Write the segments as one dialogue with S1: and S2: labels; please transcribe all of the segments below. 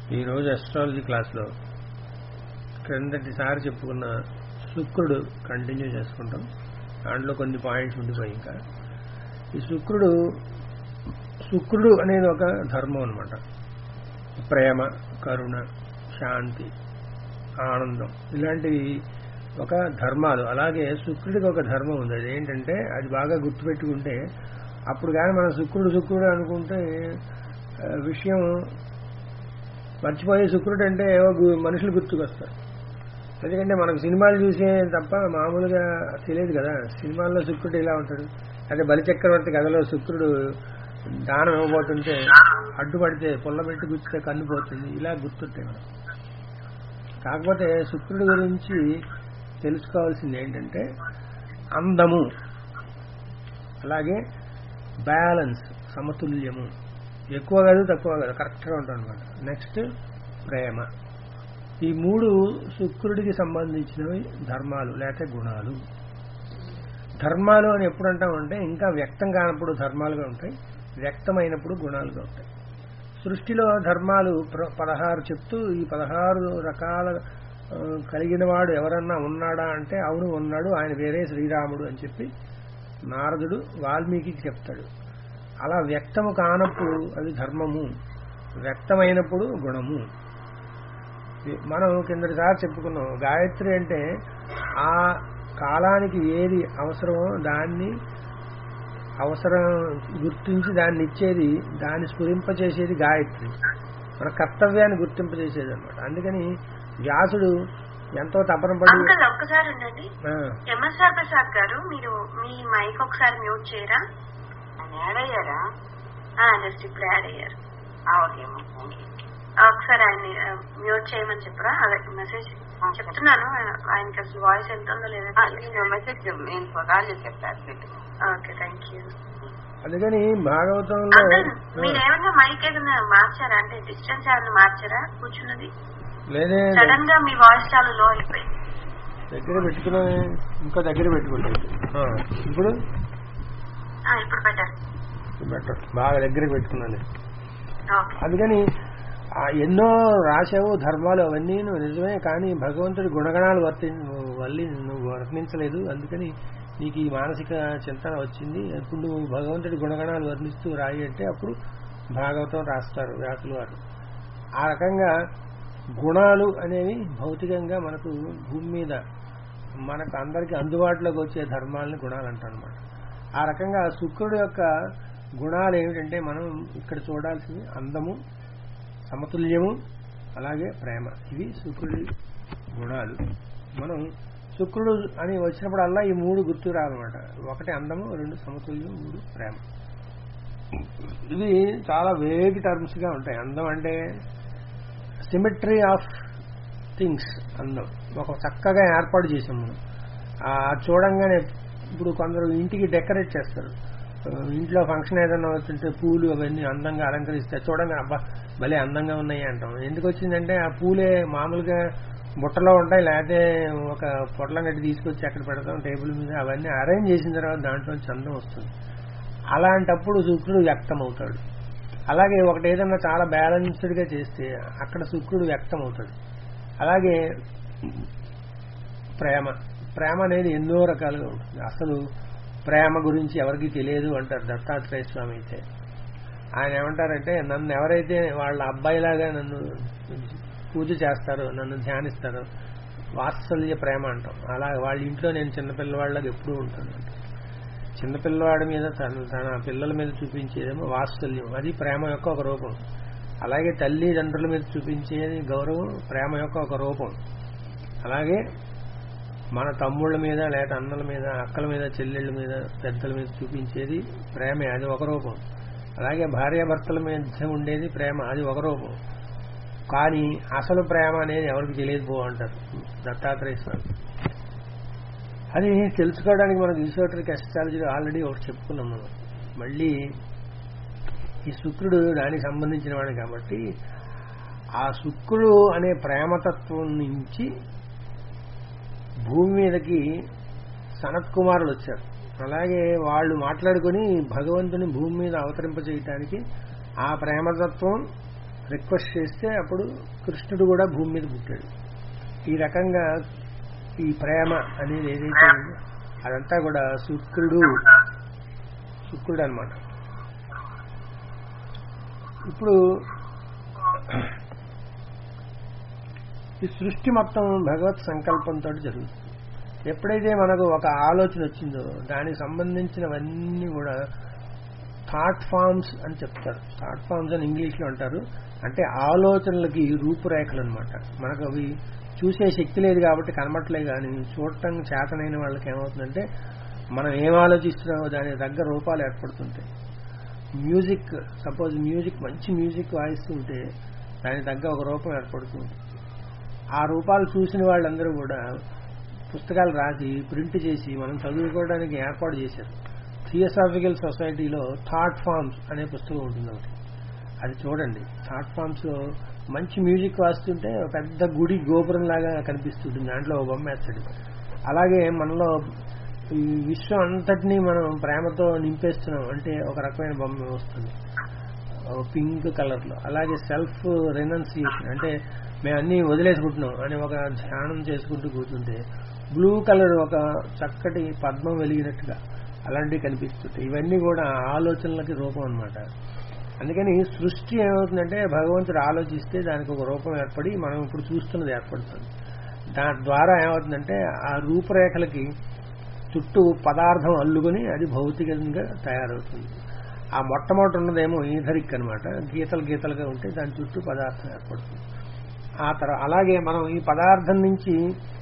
S1: ఈరోజు అస్ట్రాలజీ క్లాస్లో క్రిందటిసారి చెప్పుకున్న శుక్రుడు కంటిన్యూ చేసుకుంటాం దాంట్లో కొన్ని పాయింట్స్ ఉండిపోయి ఇంకా ఈ శుక్రుడు శుక్రుడు అనేది ఒక ధర్మం అనమాట ప్రేమ కరుణ శాంతి ఆనందం ఇలాంటివి ఒక ధర్మాలు అలాగే శుక్రుడికి ఒక ధర్మం ఉంది అది ఏంటంటే అది బాగా గుర్తుపెట్టుకుంటే అప్పుడు కానీ మనం శుక్రుడు శుక్రుడు అనుకుంటే ఆ, విషయం మర్చిపోయే శుక్రుడు అంటే ఏవో గు- మనుషులు గుర్తుకొస్తారు ఎందుకంటే మనకు సినిమాలు చూసే తప్ప మామూలుగా తెలియదు కదా సినిమాల్లో శుక్రుడు ఇలా ఉంటాడు అదే బలిచక్రవర్తి కథలో శుక్రుడు దానం ఇవ్వబోతుంటే అడ్డుపడితే పుల్లబెట్టి గుచ్చితే కన్ను పోతుంది ఇలా గుర్తుంటాయి మనం కాకపోతే శుక్రుడి గురించి తెలుసుకోవాల్సింది ఏంటంటే అందము అలాగే బ్యాలెన్స్ సమతుల్యము ఎక్కువ కాదు తక్కువ కాదు కరెక్ట్గా ఉంటుంది అనమాట నెక్స్ట్ ప్రేమ ఈ మూడు శుక్రుడికి సంబంధించినవి ధర్మాలు లేకపోతే గుణాలు ధర్మాలు అని ఎప్పుడు అంటామంటే ఇంకా వ్యక్తం కానప్పుడు ధర్మాలుగా ఉంటాయి వ్యక్తమైనప్పుడు గుణాలుగా ఉంటాయి సృష్టిలో ధర్మాలు ప్ర- పదహారు చెప్తూ ఈ పదహారు రకాల ఆ, కలిగిన వాడు ఎవరన్నా ఉన్నాడా అంటే అవును ఉన్నాడు ఆయన వేరే శ్రీరాముడు అని చెప్పి నారదుడు వాల్మీకి చెప్తాడు అలా వ్యక్తము కానప్పుడు అది ధర్మము వ్యక్తమైనప్పుడు గుణము మనం కిందటిసారి చెప్పుకున్నాం గాయత్రి అంటే ఆ కాలానికి ఏది అవసరమో దాన్ని అవసరం గుర్తించి దాన్ని ఇచ్చేది దాన్ని స్ఫురింపచేసేది గాయత్రి మన కర్తవ్యాన్ని గుర్తింపజేసేది అనమాట అందుకని వ్యాసుడు ఎంతో తపన పడి
S2: అంకుల్ ఒక్కసారి ఉండండి
S1: ఆ,
S2: ఎంఎస్ఆర్ ప్రసాద్ గారు మీరు మీ మైక్ ఒకసారి మ్యూట్ చేయరా
S3: యాడ్ అయ్యారా
S2: జస్ట్ ఇప్పుడు యాడ్ అయ్యారు
S3: ఓకే
S2: ఆ, ఒకసారి ఆయన్ని మ్యూట్ చేయమని చెప్పరా అదే మెసేజ్ చెప్తున్నాను ఆయనకి అసలు వాయిస్ ఎంత ఉందో లేదో
S3: నేను మెసేజ్ నేను కాల్ చెప్తాను
S2: ఓకే థ్యాంక్ యూ
S1: అందుకని భాగవతంలో
S2: అంకుల్
S1: ఆ,
S2: మీరు ఏమన్నా మైక్ ఏదైనా మార్చారా అంటే డిస్టెన్స్ ఏమైనా మార్చారా కూర్చున్నది
S1: లేదే
S2: సడన్ గా మీ వాయిస్ చాలా లో అయిపోయింది
S1: దగ్గర పెట్టుకుని ఇంకో దగ్గర పెట్టుకుంటాడు ఇప్పుడు
S2: ఆ, ఇప్పుడు బెటర్
S1: బెటర్ బాగా దగ్గర పెట్టుకున్నాను
S2: ఓకే
S1: అందుకని ఆ ఎన్నో రాశావు ధర్మాలు అవన్నీ నువ్వు నిజమే కానీ భగవంతుడి గుణగణాలు వర్తి వల్లి నువ్వు వర్ణించలేదు అందుకని నీకు ఈ మానసిక చింతన వచ్చింది ఇప్పుడు నువ్వు భగవంతుడి గుణగణాలు వర్ణిస్తూ రాయి అంటే అప్పుడు భాగవతం రాస్తారు వ్యాసులు వారు ఆ రకంగా గుణాలు అనేవి భౌతికంగా మనకు భూమి మీద మనకు అందరికీ అందుబాటులోకి వచ్చే ధర్మాలని గుణాలు అంటారనమాట ఆ రకంగా శుక్రుడు యొక్క గుణాలు ఏమిటంటే మనం ఇక్కడ చూడాల్సింది అందము సమతుల్యము అలాగే ప్రేమ ఇవి శుక్రుడి గుణాలు మనం శుక్రుడు అని వచ్చినప్పుడల్లా ఈ మూడు గుర్తు రాదనమాట ఒకటి అందము రెండు సమతుల్యం మూడు ప్రేమ ఇవి చాలా వేగి టర్మ్స్ గా ఉంటాయి అందం అంటే సిమెట్రీ ఆఫ్ థింగ్స్ అందం ఒక చక్కగా ఏర్పాటు చేసాం మనం ఆ చూడంగానే ఇప్పుడు కొందరు ఇంటికి డెకరేట్ చేస్తారు ఆ, ఇంట్లో ఫంక్షన్ ఏదైనా అవుతుంటే పూలు అవన్నీ అందంగా అలంకరిస్తే చూడంగానే అబ్బా భలే అందంగా ఉన్నాయి అంటాం ఎందుకు వచ్చిందంటే ఆ పూలే మామూలుగా బుట్టలో ఉంటాయి లేకపోతే ఒక పొట్లం గడ్డి తీసుకొచ్చి అక్కడ పెడతాం టేబుల్ మీద అవన్నీ అరేంజ్ చేసిన తర్వాత దాంట్లో చందం వస్తుంది అలాంటప్పుడు శుక్రుడు వ్యక్తం అవుతాడు అలాగే ఒకటి ఏదన్నా చాలా బ్యాలెన్స్డ్ గా చేస్తే అక్కడ శుక్రుడు వ్యక్తం అవుతాడు అలాగే ప్రేమ ప్రేమ అనేది ఎన్నో రకాలుగా ఉంటుంది అసలు ప్రేమ గురించి ఎవరికి తెలియదు అంటారు దత్తాత్రేయ స్వామి అయితే ఆయన ఏమంటారంటే నన్ను ఎవరైతే వాళ్ళ అబ్బాయిలాగా నన్ను పూజ చేస్తారో నన్ను ధ్యానిస్తారో వాత్సల్య ప్రేమ అంటాం అలా వాళ్ళ ఇంట్లో నేను చిన్నపిల్లవాళ్ళగా ఎప్పుడూ ఉంటాను అంటారు. చిన్నపిల్లవాడి మీద తన తన పిల్లల మీద చూపించేదేమో వాత్సల్యం అది ప్రేమ యొక్క ఒక రూపం అలాగే తల్లిదండ్రుల మీద చూపించేది గౌరవం ప్రేమ యొక్క ఒక రూపం అలాగే మన తమ్ముళ్ళ మీద లేక అన్నల మీద అక్కల మీద చెల్లెళ్ళ మీద పెద్దల మీద చూపించేది ప్రేమే అది ఒక రూపం అలాగే భార్యాభర్తల మధ్య ఉండేది ప్రేమ అది ఒక రూపం కానీ అసలు ప్రేమ అనేది ఎవరికి తెలియదు పో అంటారు దత్తాత్రేయ స్వామి అది తెలుసుకోవడానికి మనం ఈశ్వరుడికి అస్ట్రాలజీలో ఆల్రెడీ ఒకటి చెప్పుకున్నాం మనం మళ్ళీ ఈ శుక్రుడు దానికి సంబంధించిన వాడు కాబట్టి ఆ శుక్రుడు అనే ప్రేమతత్వం నుంచి భూమి మీదకి సనత్ కుమారులు వచ్చారు అలాగే వాళ్ళు మాట్లాడుకుని భగవంతుని భూమి మీద అవతరింప చేయటానికి ఆ ప్రేమతత్వం రిక్వెస్ట్ చేస్తే అప్పుడు కృష్ణుడు కూడా భూమి మీద పుట్టాడు ఈ రకంగా ఈ ప్రేమ అనేది ఏదైతే ఉందో అదంతా కూడా శుక్రుడు శుక్రుడు అనమాట ఇప్పుడు ఈ సృష్టి మొత్తం భగవత్ సంకల్పంతో జరుగుతుంది ఎప్పుడైతే మనకు ఒక ఆలోచన వచ్చిందో దానికి సంబంధించినవన్నీ కూడా థాట్ ఫామ్స్ అని చెప్తారు థాట్ ఫామ్స్ అని ఇంగ్లీష్లో అంటారు అంటే ఆలోచనలకి రూపురేఖలు అనమాట మనకు అవి చూసే శక్తి లేదు కాబట్టి కనబట్టలేదు కానీ చూడటం చేతనైన వాళ్ళకి ఏమవుతుందంటే మనం ఏం ఆలోచిస్తున్నామో దానికి తగ్గ రూపాలు ఏర్పడుతుంటాయి మ్యూజిక్ సపోజ్ మ్యూజిక్ మంచి మ్యూజిక్ వాయిస్తుంటే దానికి తగ్గ ఒక రూపం ఏర్పడుతుంది ఆ రూపాలు చూసిన వాళ్ళందరూ కూడా పుస్తకాలు రాసి ప్రింట్ చేసి మనం చదువుకోవడానికి ఏర్పాటు చేశారు థియోసాఫికల్ సొసైటీలో థాట్ ఫార్మ్స్ అనే పుస్తకం ఉంటుంది ఒకటి అది చూడండి థాట్ ఫార్మ్స్ లో మంచి మ్యూజిక్ వాస్తుంటే ఒక పెద్ద గుడి గోపురం లాగా కనిపిస్తుంటుంది దాంట్లో ఒక బొమ్మ వేస్తాడు అలాగే మనలో ఈ విశ్వం అంతటినీ మనం ప్రేమతో నింపేస్తున్నాం అంటే ఒక రకమైన బొమ్మ వస్తుంది పింక్ కలర్ లో అలాగే సెల్ఫ్ రెనౌన్సియేషన్ అంటే మేము అన్ని వదిలేసుకుంటున్నాం అని ఒక ధ్యానం చేసుకుంటూ కూర్చుంటే బ్లూ కలర్ ఒక చక్కటి పద్మం వెలిగినట్టుగా అలాంటివి కనిపిస్తుంటాయి ఇవన్నీ కూడా ఆలోచనలకి రూపం అన్నమాట అందుకని సృష్టి ఏమవుతుందంటే భగవంతుడు ఆలోచిస్తే దానికి ఒక రూపం ఏర్పడి మనం ఇప్పుడు చూస్తున్నది ఏర్పడుతుంది దాని ద్వారా ఏమవుతుందంటే ఆ రూపురేఖలకి చుట్టూ పదార్థం అల్లుకొని అది భౌతికంగా తయారవుతుంది ఆ మొట్టమొదటి ఉన్నదేమో ఈథరిక్ అనమాట గీతలు గీతలుగా ఉంటే దాని చుట్టూ పదార్థం ఏర్పడుతుంది ఆ తర్వాత అలాగే మనం ఈ పదార్థం నుంచి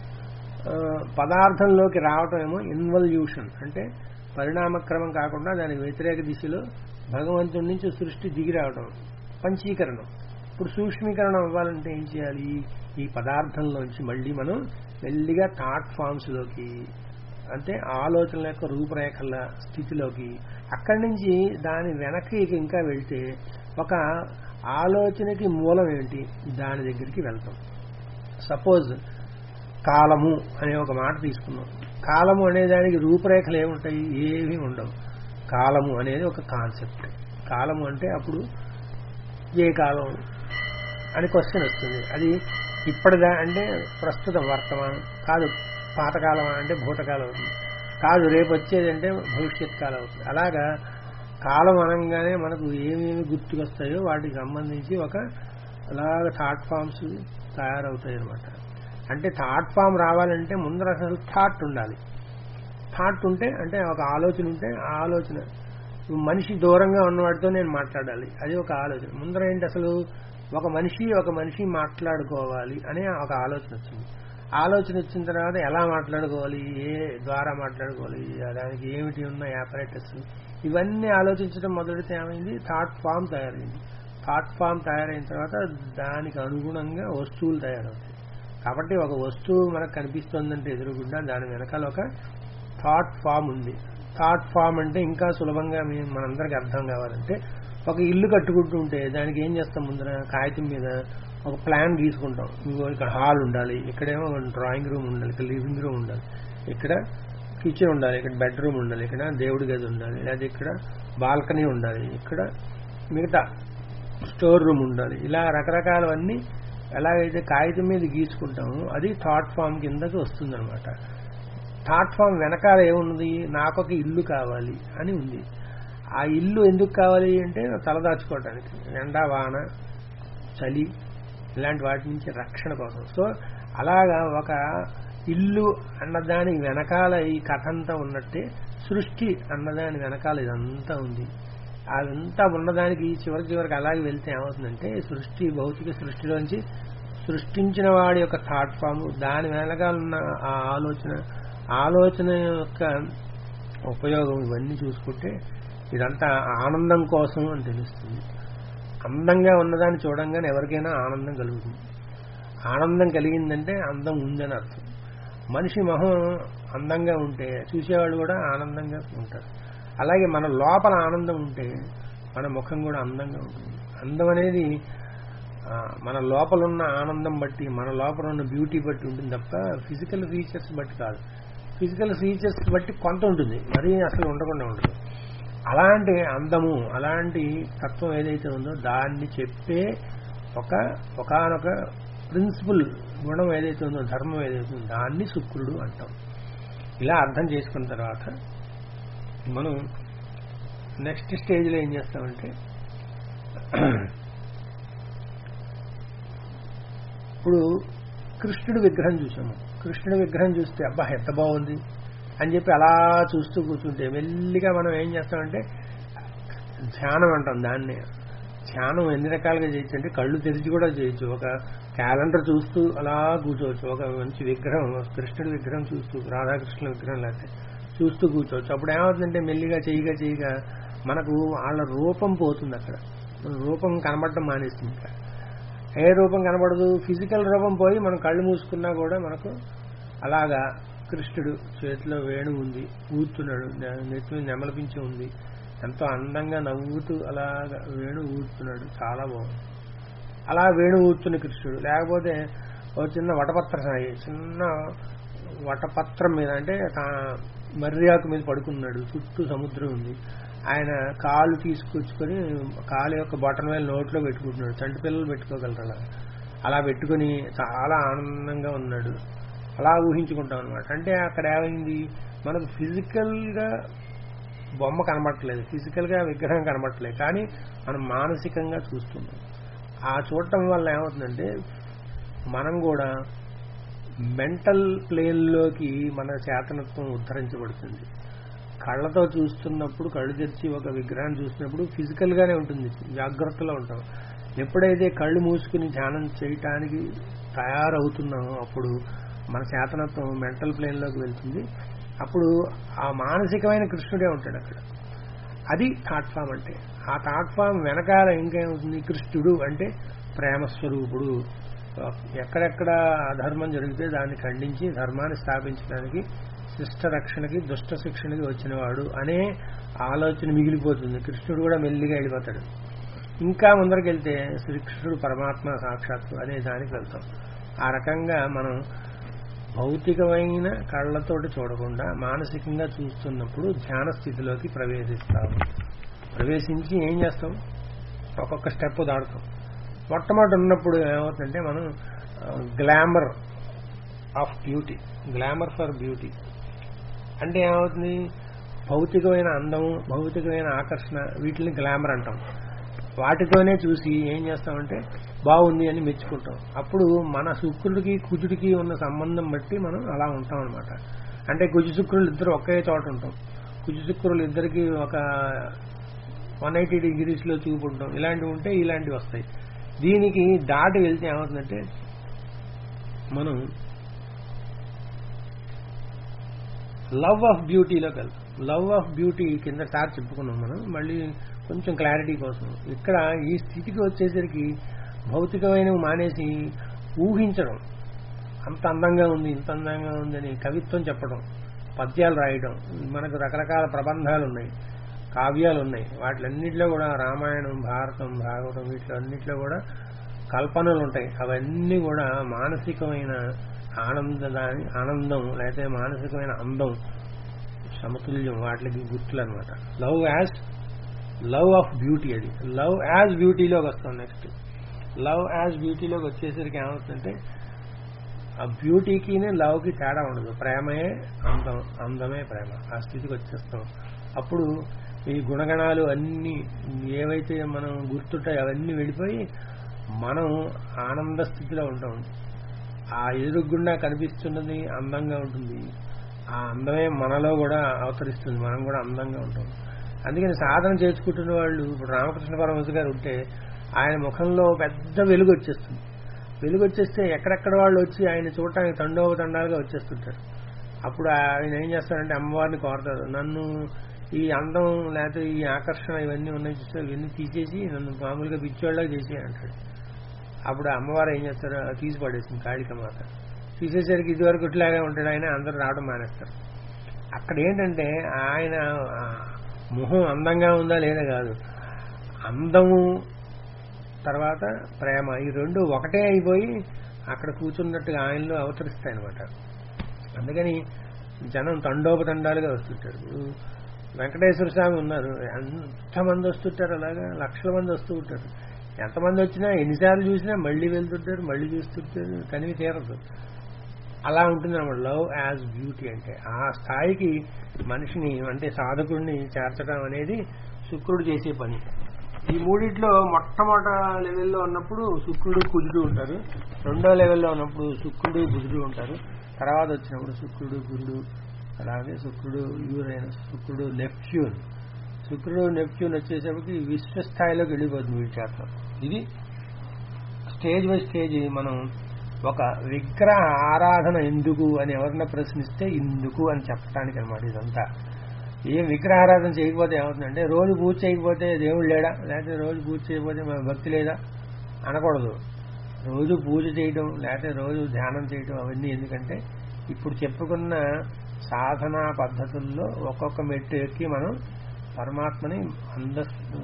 S1: ఆ, పదార్థంలోకి రావటం ఏమో ఇన్వల్యూషన్ అంటే పరిణామక్రమం కాకుండా దానికి వ్యతిరేక దిశలో భగవంతుడి నుంచి సృష్టి దిగి రావడం పంచీకరణం ఇప్పుడు సూక్ష్మీకరణం అవ్వాలంటే ఏం చేయాలి ఈ పదార్థంలోంచి మళ్ళీ మనం మెల్లిగా థాట్ ఫామ్స్ లోకి అంటే ఆలోచనల యొక్క రూపురేఖల స్థితిలోకి అక్కడి నుంచి దాని వెనక్కి ఇంకా వెళ్తే ఒక ఆలోచనకి మూలం ఏంటి దాని దగ్గరికి వెళ్తాం సపోజ్ కాలము అనే ఒక మాట తీసుకున్నాం కాలము అనే దానికి రూపురేఖలు ఏముంటాయి ఏమీ ఉండవు కాలము అనేది ఒక కాన్సెప్ట్ కాలము అంటే అప్పుడు ఏ కాలం అని క్వశ్చన్ వస్తుంది అది ఇప్పటిదా అంటే ప్రస్తుతం వర్తమానం కాదు పాతకాలం అంటే భూతకాలం అవుతుంది కాదు రేపు వచ్చేదంటే భవిష్యత్ కాలం అవుతుంది అలాగా కాలం అనగానే మనకు ఏమేమి గుర్తుకొస్తాయో వాటికి సంబంధించి ఒక అలాగ థాట్ ఫామ్స్ తయారవుతాయి అనమాట అంటే థాట్ ఫామ్ రావాలంటే ముందర అసలు థాట్ ఉండాలి థాట్ ఉంటే అంటే ఒక ఆలోచన ఉంటే ఆ ఆలోచన మనిషి దూరంగా ఉన్నవాడితో నేను మాట్లాడాలి అది ఒక ఆలోచన ముందర ఏంటి అసలు ఒక మనిషి ఒక మనిషి మాట్లాడుకోవాలి అనే ఒక ఆలోచన వచ్చింది ఆలోచన వచ్చిన తర్వాత ఎలా మాట్లాడుకోవాలి ఏ ద్వారా మాట్లాడుకోవాలి దానికి ఏమిటి ఉన్న ఆపరేటర్స్ ఇవన్నీ ఆలోచించడం మొదలెడితే ఏమైంది థాట్ ఫామ్ తయారైంది థాట్ ఫామ్ తయారైన తర్వాత దానికి అనుగుణంగా వస్తువులు తయారవుతాయి కాబట్టి ఒక వస్తువు మనకు కనిపిస్తుందంటే ఎదురుగుండా దాని వెనకాల ఒక థాట్ ఫామ్ ఉంది థాట్ ఫామ్ అంటే ఇంకా సులభంగా మీ- మనందరికి అర్థం కావాలంటే ఒక ఇల్లు కట్టుకుంటూ ఉంటే దానికి ఏం చేస్తాం ముందర కాగితం మీద ఒక ప్లాన్ గీసుకుంటాం ఇదిగో ఇక్కడ హాల్ ఉండాలి ఇక్కడేమో డ్రాయింగ్ రూమ్ ఉండాలి ఇక్కడ లివింగ్ రూమ్ ఉండాలి ఇక్కడ కిచెన్ ఉండాలి ఇక్కడ బెడ్రూమ్ ఉండాలి ఇక్కడ దేవుడి గది ఉండాలి లేదా ఇక్కడ బాల్కనీ ఉండాలి ఇక్కడ మిగతా స్టోర్ రూమ్ ఉండాలి ఇలా రకరకాలవన్నీ ఎలాగైతే కాగితం మీద గీసుకుంటామో అది థాట్ ఫామ్ కిందకి వస్తుందన్నమాట థాట్ ఫామ్ వెనకాల ఏమున్నది నాకొక ఇల్లు కావాలి అని ఉంది ఆ ఇల్లు ఎందుకు కావాలి అంటే తలదాచుకోవడానికి ఎండ వాన చలి ఇలాంటి వాటి నుంచి రక్షణ కోసం సో అలాగా ఒక ఇల్లు అన్నదాని వెనకాల ఈ కథ అంతా ఉన్నట్టే సృష్టి అన్నదాని వెనకాల ఇదంతా ఉంది అదంతా ఉన్నదానికి చివరి చివరికి అలాగే వెళ్తే ఏమవుతుందంటే సృష్టి భౌతిక సృష్టిలోంచి సృష్టించిన వాడి యొక్క థాట్ ఫామ్ దాని వెనకాల ఉన్న ఆ ఆలోచన ఆలోచన యొక్క ఉపయోగం ఇవన్నీ చూసుకుంటే ఇదంతా ఆనందం కోసం అని తెలుస్తుంది అందంగా ఉన్నదాన్ని చూడంగానే ఎవరికైనా ఆనందం కలుగుతుంది ఆనందం కలిగిందంటే అందం ఉందని అర్థం మనిషి మొహం అందంగా ఉంటే చూసేవాళ్ళు కూడా ఆనందంగా ఉంటారు అలాగే మన లోపల ఆనందం ఉంటే మన ముఖం కూడా అందంగా ఉంటుంది అందం అనేది ఆ, మన లోపల ఉన్న ఆనందం బట్టి మన లోపల ఉన్న బ్యూటీ బట్టి ఉంటుంది తప్ప ఫిజికల్ ఫీచర్స్ బట్టి కాదు ఫిజికల్ ఫీచర్స్ బట్టి కొంత ఉంటుంది మరీ అసలు ఉండకుండా ఉండదు అలాంటి అందము అలాంటి తత్వం ఏదైతే ఉందో దాన్ని చెప్పే ఒక ఒకనొక ప్రిన్సిపల్ గుణం ఏదైతే ఉందో ధర్మం ఏదైతే ఉందో దాన్ని శుక్రుడు అంటాం ఇలా అర్థం చేసుకున్న తర్వాత మనం నెక్స్ట్ స్టేజ్లో ఏం చేస్తామంటే ఇప్పుడు కృష్ణుడి విగ్రహం చూసాము కృష్ణుడి విగ్రహం చూస్తే అబ్బా ఎంత బాగుంది అని చెప్పి అలా చూస్తూ కూర్చుంటే మెల్లిగా మనం ఏం చేస్తామంటే ధ్యానం అంటాం దాన్ని ధ్యానం ఎన్ని రకాలుగా చేయొచ్చు అంటే కళ్ళు తెరిచి కూడా చేయొచ్చు ఒక క్యాలెండర్ చూస్తూ అలా కూర్చోవచ్చు ఒక మంచి విగ్రహం కృష్ణుడి విగ్రహం చూస్తూ రాధాకృష్ణుల విగ్రహం లేకపోతే చూస్తూ కూర్చోవచ్చు అప్పుడు ఏమవుతుందంటే మెల్లిగా చేయగా చేయగా మనకు వాళ్ళ రూపం పోతుంది అక్కడ మన రూపం కనబడటం మానేస్తుంది ఇంకా ఏ రూపం కనబడదు ఫిజికల్ రూపం పోయి మనం కళ్ళు మూసుకున్నా కూడా మనకు అలాగా కృష్ణుడు చేతిలో వేణు ఉంది ఊతున్నాడు నెత్తి మీద నెమలపించి ఉంది ఎంతో అందంగా నవ్వుతూ అలాగా వేణు ఊతున్నాడు చాలా బాగుంది అలా వేణు ఊతున్న కృష్ణుడు లేకపోతే ఓ చిన్న వటపత్ర సాయి చిన్న వటపత్రం మీద అంటే తా- మర్యాకు మీద పడుకున్నాడు చుట్టూ సముద్రం ఉంది ఆయన కాలు తీసుకొచ్చుకొని కాలు యొక్క బటన్ వేలు నోట్లో పెట్టుకుంటున్నాడు చంటి పిల్లలు పెట్టుకోగలరు అలా అలా పెట్టుకుని చాలా ఆనందంగా ఉన్నాడు అలా ఊహించుకుంటాం అనమాట అంటే అక్కడ ఏమైంది మనకు ఫిజికల్ గా బొమ్మ కనబడట్లేదు ఫిజికల్ గా విగ్రహం కనబడట్లేదు కానీ మనం మానసికంగా చూస్తున్నాం ఆ చూడటం వల్ల ఏమవుతుందంటే మనం కూడా మెంటల్ ప్లేన్లోకి మన చేతనత్వం ఉద్ధరించబడుతుంది కళ్ళతో చూస్తున్నప్పుడు కళ్ళు తెరిచి ఒక విగ్రహాన్ని చూసినప్పుడు ఫిజికల్ గానే ఉంటుంది జాగ్రత్తలో ఉంటాం ఎప్పుడైతే కళ్ళు మూసుకుని ధ్యానం చేయటానికి తయారవుతున్నామో అప్పుడు మన చేతనత్వం మెంటల్ ప్లేన్లోకి వెళ్తుంది అప్పుడు ఆ మానసికమైన కృష్ణుడే ఉంటాడు అక్కడ అది థాట్ ఫామ్ అంటే ఆ థాట్ ఫామ్ వెనకాల ఇంకేమవుతుంది కృష్ణుడు అంటే ప్రేమస్వరూపుడు ఎక్కడెక్కడ అధర్మం జరిగితే దాన్ని ఖండించి ధర్మాన్ని స్థాపించడానికి శిష్ట రక్షణకి దుష్ట శిక్షణకి వచ్చినవాడు అనే ఆలోచన మిగిలిపోతుంది కృష్ణుడు కూడా మెల్లిగా వెళ్ళిపోతాడు ఇంకా ముందరికి వెళ్తే శ్రీకృష్ణుడు పరమాత్మ సాక్షాత్తు అనే దానికి వెళ్తాం ఆ రకంగా మనం భౌతికమైన కళ్ళతోటి చూడకుండా మానసికంగా చూస్తున్నప్పుడు ధ్యాన స్థితిలోకి ప్రవేశిస్తాం ప్రవేశించి ఏం చేస్తాం ఒక్కొక్క స్టెప్ దాడుతాం మొట్టమొదటి ఉన్నప్పుడు ఏమవుతుందంటే మనం glamour of beauty glamour for beauty అంటే ఏమవుతుంది భౌతికమైన అందము భౌతికమైన ఆకర్షణ వీటిని గ్లామర్ అంటాం వాటితోనే చూసి ఏం చేస్తామంటే బాగుంది అని మెచ్చుకుంటాం అప్పుడు మన శుక్రుడికి కుజుడికి ఉన్న సంబంధం బట్టి మనం అలా ఉంటాం అనమాట అంటే కుజు శుక్రులు ఇద్దరు ఒకే చోట ఉంటాం కుజు శుక్రులు ఇద్దరికి ఒక వన్ ఎయిటీ డిగ్రీస్ లో చూపుంటాం ఇలాంటివి ఉంటే ఇలాంటివి వస్తాయి దీనికి దాటి వెళ్తే ఏమవుతుందంటే మనం లవ్ ఆఫ్ బ్యూటీలోకి వెళ్తాం లవ్ ఆఫ్ బ్యూటీ కింద సార్ చెప్పుకున్నాం మనం మళ్ళీ కొంచెం క్లారిటీ కోసం ఇక్కడ ఈ స్థితికి వచ్చేసరికి భౌతికమైనవి మానేసి ఊహించడం అంత అందంగా ఉంది ఇంత అందంగా ఉందని కవిత్వం చెప్పడం పద్యాలు రాయడం మనకు రకరకాల ప్రబంధాలు ఉన్నాయి కావ్యాలు ఉన్నాయి వాటిలన్నింటిలో కూడా రామాయణం భారతం భాగవతం వీటిలో అన్నింటిలో కూడా కల్పనలు ఉంటాయి అవన్నీ కూడా మానసికమైన ఆనందదాని ఆనందం లేకపోతే మానసికమైన అందం సమతుల్యం వాటికి గుర్తులు అనమాట love as love of beauty అది లవ్ యాజ్ బ్యూటీలోకి వస్తాం నెక్స్ట్ లవ్ యాజ్ బ్యూటీలోకి వచ్చేసరికి ఏమవుతుందంటే ఆ బ్యూటీకి లవ్కి తేడా ఉండదు ప్రేమయే అందం అందమే ప్రేమ ఆ స్థితికి వచ్చేస్తాం అప్పుడు ఈ గుణగణాలు అన్ని ఏవైతే మనం గుర్తుంటాయో అవన్నీ వెళ్ళిపోయి మనం ఆనంద స్థితిలో ఉంటాం ఆ ఎదురుగుండా కనిపిస్తున్నది అందంగా ఉంటుంది ఆ అందమే మనలో కూడా అవతరిస్తుంది మనం కూడా అందంగా ఉంటాం అందుకని సాధన చేసుకుంటున్న వాళ్ళు ఇప్పుడు రామకృష్ణ పరమహంస గారు ఉంటే ఆయన ముఖంలో పెద్ద వెలుగు వచ్చేస్తుంది వెలుగు వచ్చేస్తే ఎక్కడెక్కడ వాళ్ళు వచ్చి ఆయన చూడటానికి తండోవ తండాలుగా వచ్చేస్తుంటారు అప్పుడు ఆయన ఏం చేస్తారంటే అమ్మవారిని కోరతారు నన్ను ఈ అందం లేకపోతే ఈ ఆకర్షణ ఇవన్నీ ఉన్నాయి చూస్తే ఇవన్నీ తీసేసి నన్ను మామూలుగా పిచ్చోళ్ళగా చేసి అంటాడు అప్పుడు అమ్మవారు ఏం చేస్తారు తీసి పడేసింది కాళికమాత తీసేసరికి ఇదివరకు ఇట్లాగే ఉంటాడు ఆయన అందరూ రావడం మానేస్తారు అక్కడ ఏంటంటే ఆయన మొహం అందంగా ఉందా లేదా కాదు అందము తర్వాత ప్రేమ ఈ రెండు ఒకటే అయిపోయి అక్కడ కూర్చున్నట్టుగా ఆయనలో అవతరిస్తాయి అనమాట అందుకని జనం తండోపతండాలుగా వస్తుంటారు వెంకటేశ్వర స్వామి ఉన్నారు ఎంతమంది వస్తుంటారు అలాగా లక్షల మంది వస్తూ ఉంటారు ఎంతమంది వచ్చినా ఎన్నిసార్లు చూసినా మళ్ళీ వెళ్తుంటారు మళ్ళీ చూస్తుంటారు తనివి తీరదు అలా ఉంటుంది అన్నమాట లవ్ యాజ్ బ్యూటీ అంటే ఆ స్థాయికి మనిషిని అంటే సాధకుడిని చేర్చడం అనేది శుక్రుడు చేసే పని ఈ మూడిట్లో మొట్టమొదట లెవెల్లో ఉన్నప్పుడు శుక్రుడు కుజుడు ఉంటారు రెండో లెవెల్లో ఉన్నప్పుడు శుక్రుడు బుధుడు ఉంటారు తర్వాత వచ్చినప్పుడు శుక్రుడు గురుడు అలాగే శుక్రుడు యూరైనస్ శుక్రుడు నెప్ట్యూన్ శుక్రుడు నెప్ట్యూన్ వచ్చేసరికి విశ్వస్థాయిలోకి వెళ్ళిపోతుంది వీడి చేత ఇది స్టేజ్ బై స్టేజ్ మనం ఒక విగ్రహ ఆరాధన ఎందుకు అని ఎవరన్నా ప్రశ్నిస్తే ఇందుకు అని చెప్పడానికి అనమాట ఇదంతా ఏం విగ్రహారాధన చేయకపోతే ఏమవుతుందంటే రోజు పూజ చేయకపోతే దేవుడు లేడా లేకపోతే రోజు పూజ చేయకపోతే మన భక్తి లేదా అనకూడదు రోజు పూజ చేయడం లేకపోతే రోజు ధ్యానం చేయడం అవన్నీ ఎందుకంటే ఇప్పుడు చెప్పుకున్న సాధనా పద్ధతుల్లో ఒక్కొక్క మెట్టు ఎక్కి మనం పరమాత్మని అంద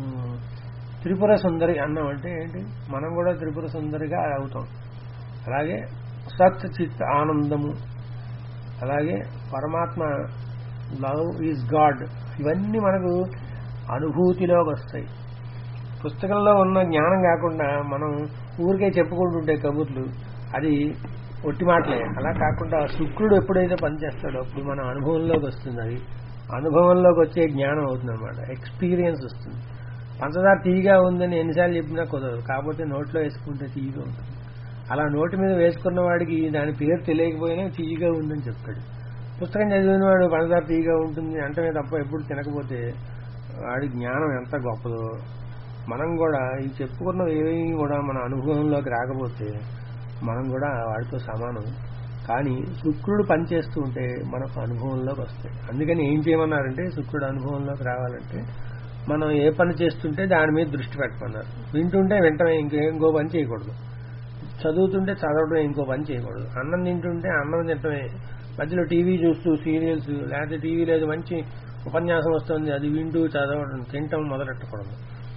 S1: త్రిపుర సుందరి అన్నం అంటే ఏంటి మనం కూడా త్రిపుర సుందరిగా అవుతాం అలాగే సత్ చిత్ ఆనందము అలాగే పరమాత్మ లవ్ ఈజ్ గాడ్ ఇవన్నీ మనకు అనుభూతిలోకి వస్తాయి పుస్తకంలో ఉన్న జ్ఞానం కాకుండా మనం ఊరికే చెప్పుకుంటుంటే కబుర్లు అది ఒట్టి మాటలే అలా కాకుండా శుక్రుడు ఎప్పుడైతే పనిచేస్తాడో అప్పుడు మన అనుభవంలోకి వస్తుంది అది అనుభవంలోకి వచ్చే జ్ఞానం అవుతుంది అనమాట ఎక్స్పీరియన్స్ వస్తుంది పంచదార తీయగా ఉందని ఎన్నిసార్లు చెప్పినా కుదరదు కాకపోతే నోట్లో వేసుకుంటే తీయగా ఉంటుంది అలా నోటి మీద వేసుకున్న వాడికి దాని పేరు తెలియకపోయినా తీయగా ఉందని చెప్తాడు పుస్తకం చదివిన వాడు పంచదార తీయగా ఉంటుంది అంటమే తప్ప ఎప్పుడు తినకపోతే వాడి జ్ఞానం ఎంత గొప్పదో మనం కూడా ఈ చెప్పుకున్నవి ఏవి కూడా మన అనుభవంలోకి రాకపోతే మనం కూడా వాడితో సమానం కానీ శుక్రుడు పనిచేస్తూ ఉంటే మనకు అనుభవంలోకి వస్తాయి అందుకని ఏం చేయమన్నారంటే శుక్రుడు అనుభవంలోకి రావాలంటే మనం ఏ పని చేస్తుంటే దాని మీద దృష్టి పెట్టమన్నారు వింటుంటే వెంటనే ఇంకే ఇంకో పని చేయకూడదు చదువుతుంటే చదవడం ఇంకో పని చేయకూడదు అన్నం తింటుంటే అన్నం తింటమే మధ్యలో టీవీ చూస్తూ సీరియల్స్ లేకపోతే టీవీ లేదు మంచి ఉపన్యాసం వస్తుంది అది వింటూ చదవడం తింటాం మొదలెట్టకూడదు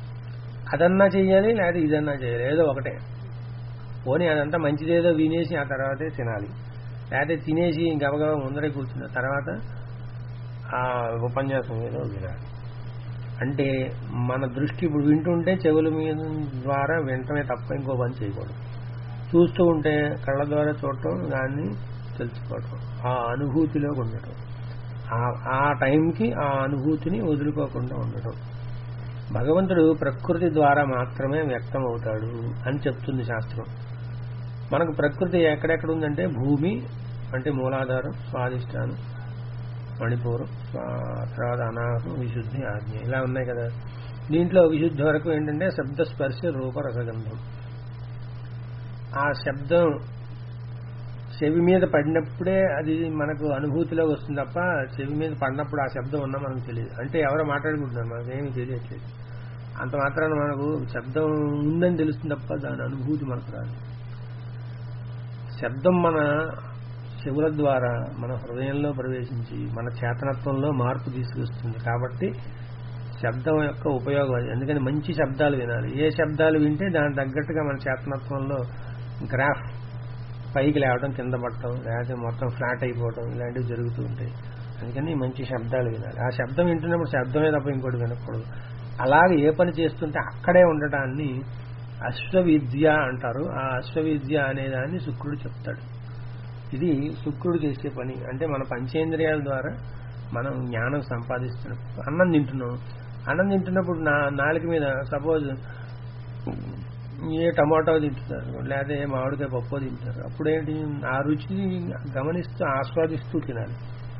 S1: అదన్నా చెయ్యాలి లేకపోతే ఇదన్నా చేయాలి ఏదో ఒకటే పోనీ అదంతా మంచిదేదో వినేసి ఆ తర్వాతే తినాలి లేకపోతే తినేసి గబగబా ముందరే కూర్చున్న తర్వాత ఆ ఉపన్యాసం ఏదో వినాలి అంటే మన దృష్టి ఇప్పుడు వింటుంటే చెవుల మీద ద్వారా వెంటనే తప్ప ఇంకో పని చేయకూడదు చూస్తూ ఉంటే కళ్ళ ద్వారా చూడటం దాన్ని తెలుసుకోవటం ఆ అనుభూతిలోకి ఉండటం ఆ- ఆ టైంకి ఆ అనుభూతిని వదులుకోకుండా ఉండటం భగవంతుడు ప్రకృతి ద్వారా మాత్రమే వ్యక్తం అవుతాడు అని చెప్తుంది శాస్త్రం మనకు ప్రకృతి ఎక్కడెక్కడ ఉందంటే భూమి అంటే మూలాధారం స్వాధిష్టానం మణిపూరం స్వా- తర్వాత అనాహం విశుద్ధి ఆజ్ఞ ఇలా ఉన్నాయి కదా దీంట్లో విశుద్ధి వరకు ఏంటంటే శబ్ద స్పర్శ రూప రసగంధం ఆ శబ్దం చెవి మీద పడినప్పుడే అది మనకు అనుభూతిలోకి వస్తుంది తప్ప చెవి మీద పడినప్పుడు ఆ శబ్దం ఉన్నా మనకు తెలియదు అంటే ఎవరో మాట్లాడుకుంటున్నారు మనకేమీ తెలియట్లేదు అంత మాత్రాన మనకు శబ్దం ఉందని తెలుస్తుంది తప్ప దాని అనుభూతి మనకు రాదు శబ్దం మన చెవుల ద్వారా మన హృదయంలో ప్రవేశించి మన చేతనత్వంలో మార్పు తీసుకొస్తుంది కాబట్టి శబ్దం యొక్క ఉపయోగం అది అందుకని మంచి శబ్దాలు వినాలి ఏ శబ్దాలు వింటే దాని తగ్గట్టుగా మన చేతనత్వంలో గ్రాఫ్ పైకి లేవడం కింద పడటం లేకపోతే మొత్తం ఫ్లాట్ అయిపోవడం ఇలాంటివి జరుగుతూ ఉంటాయి అందుకని మంచి శబ్దాలు వినాలి ఆ శబ్దం వింటున్నప్పుడు శబ్దమే తప్ప ఇంకోటి వినకూడదు అలాగే ఏ పని చేస్తుంటే అక్కడే ఉండటాన్ని అశ్వవిద్య అంటారు ఆ అశ్వవిద్య అనే దాన్ని శుక్రుడు చెప్తాడు ఇది శుక్రుడు చేసే పని అంటే మన పంచేంద్రియాల ద్వారా మనం జ్ఞానం సంపాదిస్తున్నప్పుడు అన్నం తింటున్నాం అన్నం తింటున్నప్పుడు నా నాలుక మీద సపోజ్ ఏ టమాటో తింటున్నారు లేదా ఏ మామిడికాయ పప్పు తింటారు అప్పుడేంటి ఆ రుచిని గమనిస్తూ ఆస్వాదిస్తూ తినాలి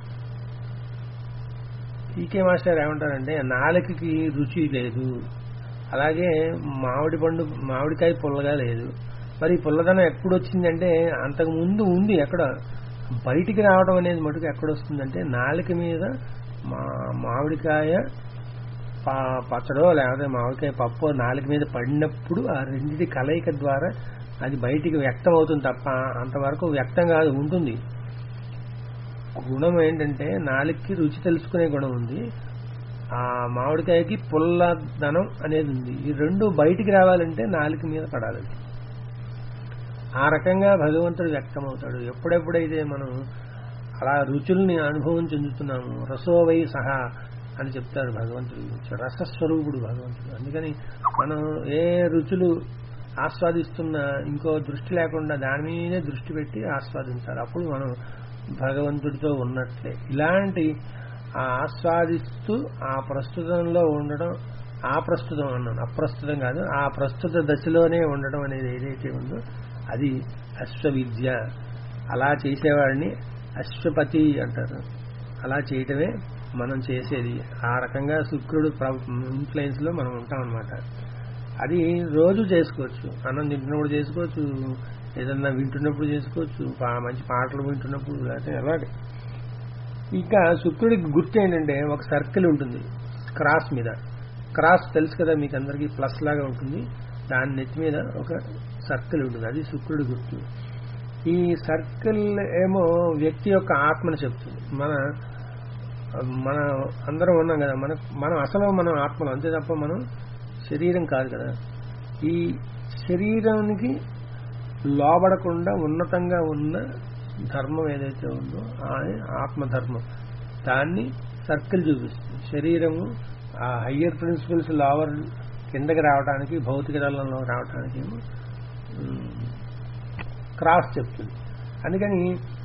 S1: పీకే మాస్టర్ ఏమంటారంటే నాలుకకి రుచి లేదు అలాగే మామిడి పండు మామిడికాయ పుల్లగా లేదు మరి ఈ పుల్లదనం ఎప్పుడు వచ్చిందంటే అంతకు ముందు ఉంది ఎక్కడ బయటికి రావడం అనేది మటుకు ఎక్కడ వస్తుందంటే నాలుక మీద మా మామిడికాయ ప- పచ్చడో లేకపోతే మామిడికాయ పప్పు నాలుక మీద పడినప్పుడు ఆ రెండింటి కలయిక ద్వారా అది బయటికి వ్యక్తం అవుతుంది తప్ప అంతవరకు వ్యక్తం కాదు ఉంటుంది గుణం ఏంటంటే నాలుగుకి రుచి తెలుసుకునే గుణం ఉంది ఆ మామిడికాయకి పుల్లదనం అనేది ఉంది ఈ రెండు బయటికి రావాలంటే నాలుక మీద పడాలి ఆ రకంగా భగవంతుడు వ్యక్తం అవుతాడు ఎప్పుడెప్పుడైతే మనం అలా రుచుల్ని అనుభవం చెందుతున్నాము రసోవై సహా అని చెప్తారు భగవంతుడి గురించి రసస్వరూపుడు భగవంతుడు అందుకని మనం ఏ రుచులు ఆస్వాదిస్తున్నా ఇంకో దృష్టి లేకుండా దాని మీదే దృష్టి పెట్టి ఆస్వాదించాలి అప్పుడు మనం భగవంతుడితో ఉన్నట్లే ఇలాంటి ఆ ఆస్వాదిస్తూ ఆ ప్రస్తుతంలో ఉండడం ఆ ప్రస్తుతం అన్నాను అప్రస్తుతం కాదు ఆ ప్రస్తుత దశలోనే ఉండడం అనేది ఏదైతే ఉందో అది అశ్వవిద్య అలా చేసేవాడిని అశ్వపతి అంటారు అలా చేయటమే మనం చేసేది ఆ రకంగా శుక్రుడు ఇన్ఫ్లుయెన్స్ లో మనం ఉంటాం అనమాట అది రోజు చేసుకోవచ్చు అన్నం తింటున్నప్పుడు చేసుకోవచ్చు ఏదన్నా వింటున్నప్పుడు చేసుకోవచ్చు పా- మంచి పాటలు వింటున్నప్పుడు లేకపోతే అలాగే ఇంకా శుక్రుడికి గుర్తు ఏంటంటే ఒక సర్కిల్ ఉంటుంది క్రాస్ మీద క్రాస్ తెలుసు కదా మీకు అందరికీ ప్లస్ లాగా ఉంటుంది దాని నెత్తి మీద ఒక సర్కిల్ ఉంటుంది అది శుక్రుడి గుర్తు ఈ సర్కిల్ ఏమో వ్యక్తి యొక్క ఆత్మని చెప్తుంది మన మన అందరం ఉన్నాం కదా మన మనం అసలు మనం ఆత్మలు అంతే తప్ప మనం శరీరం కాదు కదా ఈ శరీరానికి లోబడకుండా ఉన్నతంగా ఉన్న ధర్మం ఏదైతే ఉందో ఆ ఆత్మధర్మం దాన్ని సర్కిల్ చూపిస్తుంది శరీరము ఆ హయ్యర్ ప్రిన్సిపల్స్ లోవర్ కిందకి రావడానికి భౌతిక దళంలో రావడానికి ఏమో, ఉమ్, క్రాస్ చెప్తుంది అందుకని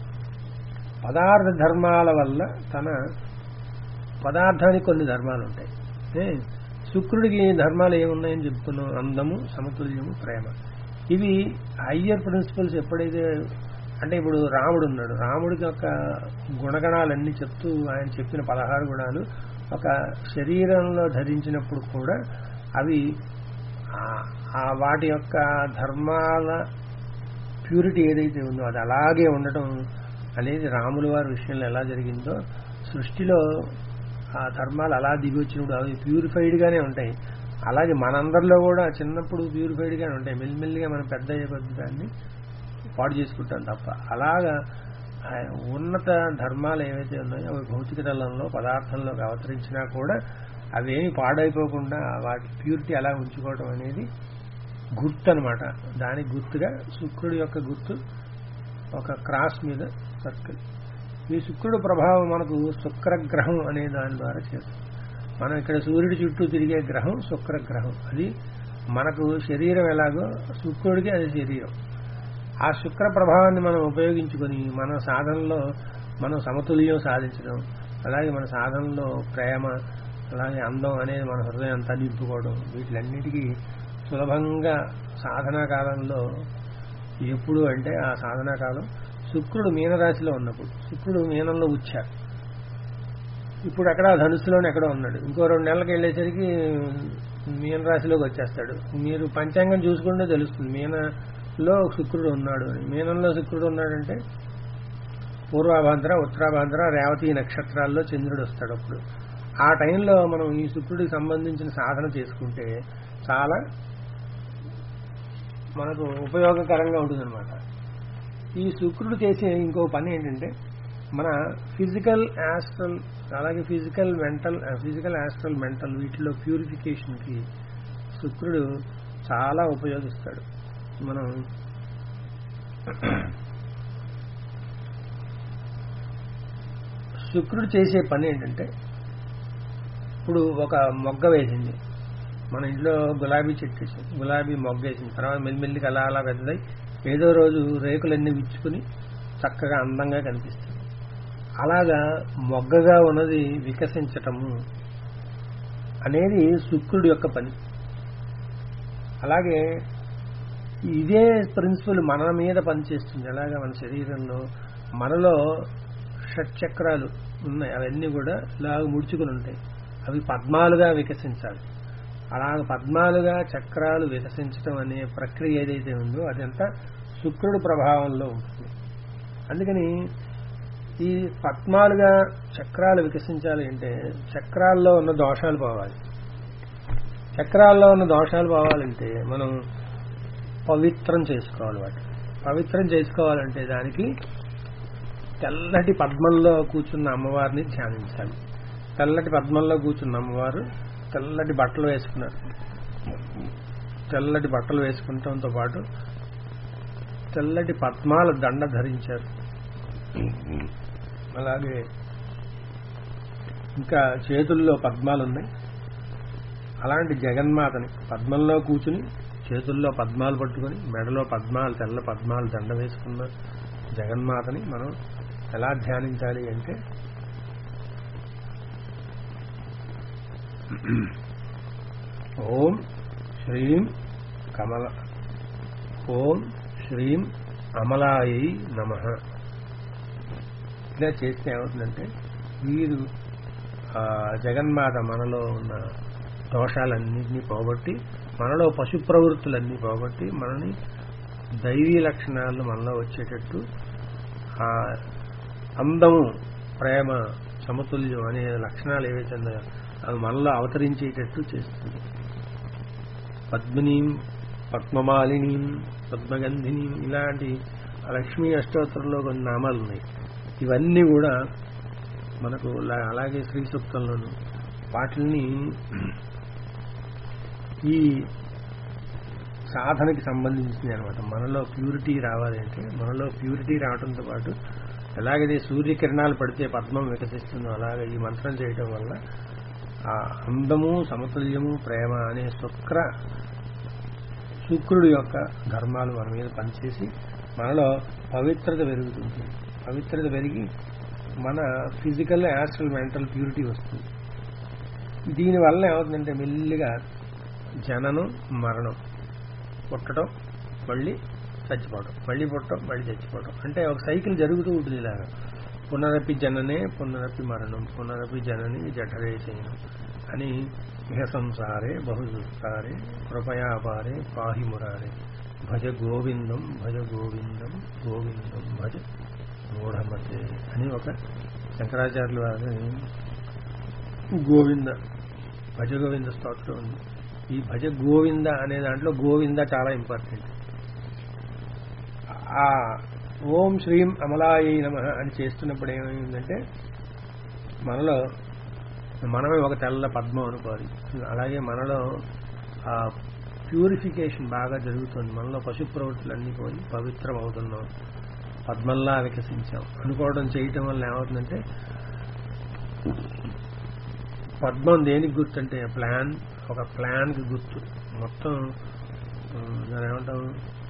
S1: పదార్థ ధర్మాల వల్ల తన పదార్థానికి కొన్ని ధర్మాలు ఉంటాయి ఏ? శుక్రుడికి ధర్మాలు ఏమున్నాయని చెప్పుకున్నాం అందము సమతుల్యము ప్రేమ ఇవి హయ్యర్ ప్రిన్సిపల్స్ ఎప్పుడైతే అంటే ఇప్పుడు రాముడు ఉన్నాడు రాముడికి యొక్క గుణగణాలన్నీ చెప్తూ ఆయన చెప్పిన పదహారు గుణాలు ఒక శరీరంలో ధరించినప్పుడు కూడా అవి ఆ- ఆ వాటి యొక్క ధర్మాల ప్యూరిటీ ఏదైతే ఉందో అది అలాగే ఉండటం అనేది రాముల వారి విషయంలో ఎలా జరిగిందో సృష్టిలో ఆ ధర్మాలు అలా దిగి వచ్చినప్పుడు అవి ప్యూరిఫైడ్ గానే ఉంటాయి అలాగే మనందరిలో కూడా చిన్నప్పుడు ప్యూరిఫైడ్ గానే ఉంటాయి మెల్లిమెల్లిగా మనం పెద్ద అయ్యే కొద్ది దాన్ని పాడు చేసుకుంటాం తప్ప అలాగా ఆ ఉన్నత ధర్మాలు ఏవైతే ఉన్నాయో అవి భౌతిక తలంలో పదార్థంలోకి అవతరించినా కూడా అవేమి పాడైపోకుండా వాటి ప్యూరిటీ అలా ఉంచుకోవడం అనేది గుర్తు అనమాట దానికి గుర్తుగా శుక్రుడి యొక్క గుర్తు ఒక క్రాస్ మీద సర్కిల్ ఈ శుక్రుడు ప్రభావం మనకు శుక్రగ్రహం అనే దాని ద్వారా చేస్తుంది మనం ఇక్కడ సూర్యుడి చుట్టూ తిరిగే గ్రహం శుక్రగ్రహం అది మనకు శరీరం ఎలాగో శుక్రుడికి అది శరీరం ఆ శుక్ర ప్రభావాన్ని మనం ఉపయోగించుకొని మన సాధనలో మనం సమతుల్యం సాధించడం అలాగే మన సాధనలో ప్రేమ అలాగే అందం అనేది మన హృదయం అంతా నింపుకోవడం వీటిలన్నిటికీ సులభంగా సాధనా కాలంలో ఎప్పుడు అంటే ఆ సాధనా కాలం శుక్రుడు మీనరాశిలో ఉన్నప్పుడు శుక్రుడు మీనంలో ఉచ్చారు ఇప్పుడు అక్కడ ధనుస్సులోనే ఎక్కడో ఉన్నాడు ఇంకో రెండు నెలలకు వెళ్ళేసరికి మీన రాశిలోకి వచ్చేస్తాడు మీరు పంచాంగం చూసుకుంటే తెలుస్తుంది మీనలో శుక్రుడు ఉన్నాడు అని మీనంలో శుక్రుడు ఉన్నాడంటే పూర్వాభాద్ర ఉత్తరాభాద్ర రేవతి నక్షత్రాల్లో చంద్రుడు వస్తాడు అప్పుడు ఆ టైంలో మనం ఈ శుక్రుడికి సంబంధించిన సాధన చేసుకుంటే చాలా మనకు ఉపయోగకరంగా ఉంటుందన్నమాట ఈ శుక్రుడు చేసే ఇంకో పని ఏంటంటే మన ఫిజికల్ యాస్ట్రల్ అలాగే physical mental physical astral mental వీటిలో ప్యూరిఫికేషన్కి శుక్రుడు చాలా ఉపయోగిస్తాడు మనం శుక్రుడు చేసే పని ఏంటంటే ఇప్పుడు ఒక మొగ్గ వేసింది మన ఇంట్లో గులాబీ చెట్టు వేసింది గులాబీ మొగ్గ వేసింది తర్వాత మెల్లిమెల్లిగా అలా అలా పెద్దదై ఏదో రోజు రేకులన్నీ విచ్చుకుని చక్కగా అందంగా కనిపిస్తుంది అలాగా మొగ్గగా ఉన్నది వికసించటము అనేది శుక్రుడి యొక్క పని అలాగే ఇదే ప్రిన్సిపల్ మన మీద పనిచేస్తుంది ఎలాగా మన శరీరంలో మనలో షట్చక్రాలు ఉన్నాయి అవన్నీ కూడా ఇలాగ ముడుచుకుని ఉంటాయి అవి పద్మాలుగా వికసించాలి అలాగ పద్మాలుగా చక్రాలు వికసించడం అనే ప్రక్రియ ఏదైతే ఉందో అదంతా శుక్రుడు ప్రభావంలో ఉంటుంది అందుకని ఈ పద్మాలుగా చక్రాలు వికసించాలి అంటే చక్రాల్లో ఉన్న దోషాలు పోవాలి చక్రాల్లో ఉన్న దోషాలు పోవాలంటే మనం పవిత్రం చేసుకోవాలి వాటి పవిత్రం చేసుకోవాలంటే దానికి తెల్లటి పద్మంలో కూర్చున్న అమ్మవారిని ధ్యానించాలి తెల్లటి పద్మంలో కూర్చున్న అమ్మవారు తెల్లటి బట్టలు వేసుకున్నారు తెల్లటి బట్టలు వేసుకుంటంతో పాటు తెల్లటి పద్మాల దండ ధరించారు అలాగే ఇంకా చేతుల్లో పద్మాలు ఉన్నాయి అలాంటి జగన్మాతని పద్మంలో కూర్చుని చేతుల్లో పద్మాలు పట్టుకొని మెడలో పద్మాలు తెల్ల పద్మాలు దండ వేసుకున్న జగన్మాతని మనం ఎలా ధ్యానించాలి అంటే ఓం శ్రీం కమల ఓం శ్రీం అమలాయి నమ ఇలా చేస్తే ఏమవుతుందంటే వీరు ఆ జగన్మాత మనలో ఉన్న దోషాలన్నింటినీ పోగొట్టి మనలో పశు ప్రవృత్తులన్నీ పోగొట్టి మనని దైవీ లక్షణాలు మనలో వచ్చేటట్టు ఆ అందము ప్రేమ సమతుల్యం అనే లక్షణాలు ఏవైతే ఉన్నాయో అవి మనలో అవతరించేటట్టు చేస్తుంది పద్మినీం పద్మమాలినీం పద్మగంధినీం ఇలాంటి లక్ష్మీ అష్టోత్తరంలో కొన్ని నామాలు ఉన్నాయి ఇవన్నీ కూడా మనకు లా- అలాగే శ్రీ సూక్తంలోను వాటిని ఈ సాధనకి సంబంధించింది అనమాట మనలో ప్యూరిటీ రావాలి అంటే మనలో ప్యూరిటీ రావడంతో పాటు ఎలాగైతే సూర్యకిరణాలు పడితే పద్మం వికసిస్తుందో అలాగే ఈ మంత్రం చేయడం వల్ల ఆ అందము సమతుల్యము ప్రేమ అనే శుక్ర శుక్రుడు యొక్క ధర్మాలు మన మీద పనిచేసి మనలో పవిత్రత పెరుగుతుంది పవిత్రత పెరిగి మన ఫిజికల్ యాస్ట్రల్ మెంటల్ ప్యూరిటీ వస్తుంది దీనివల్ల ఏమవుతుందంటే మెల్లిగా జననం మరణం పుట్టడం మళ్ళీ చచ్చిపోవడం మళ్ళీ పుట్టడం మళ్ళీ చచ్చిపోవడం అంటే ఒక సైకిల్ జరుగుతూ ఉంటుంది ఇలాగా పునరపి జననే పునరపి మరణం పునరపి జనని జఠరే చేయనం అని ఇహ సంసారే బహుదుస్తారే కృపయాపారే పాహి మురారే భజ గోవిందం భజ గోవిందం గోవిందం భజ మూఢమతే అని ఒక శంకరాచార్యుల వారి గోవింద భజ గోవింద స్తోత్రం ఉంది ఈ భజ గోవింద అనే దాంట్లో గోవింద చాలా ఇంపార్టెంట్ ఆ ఓం శ్రీం అమలాయ నమ అని చేస్తున్నప్పుడు ఏమైందంటే మనలో మనమే ఒక తెల్ల పద్మం అనుకోవాలి అలాగే మనలో ఆ ప్యూరిఫికేషన్ బాగా జరుగుతుంది మనలో పశు ప్రవృత్తులన్నీ పోయి పవిత్రం అవుతున్నాం పద్మంలా వికసించాం అనుకోవడం చేయటం వల్ల ఏమవుతుందంటే పద్మం దేనికి గుర్తు అంటే ప్లాన్ ఒక ప్లాన్కి గుర్తు మొత్తం ఆ, దాన్ని ఏమంటాం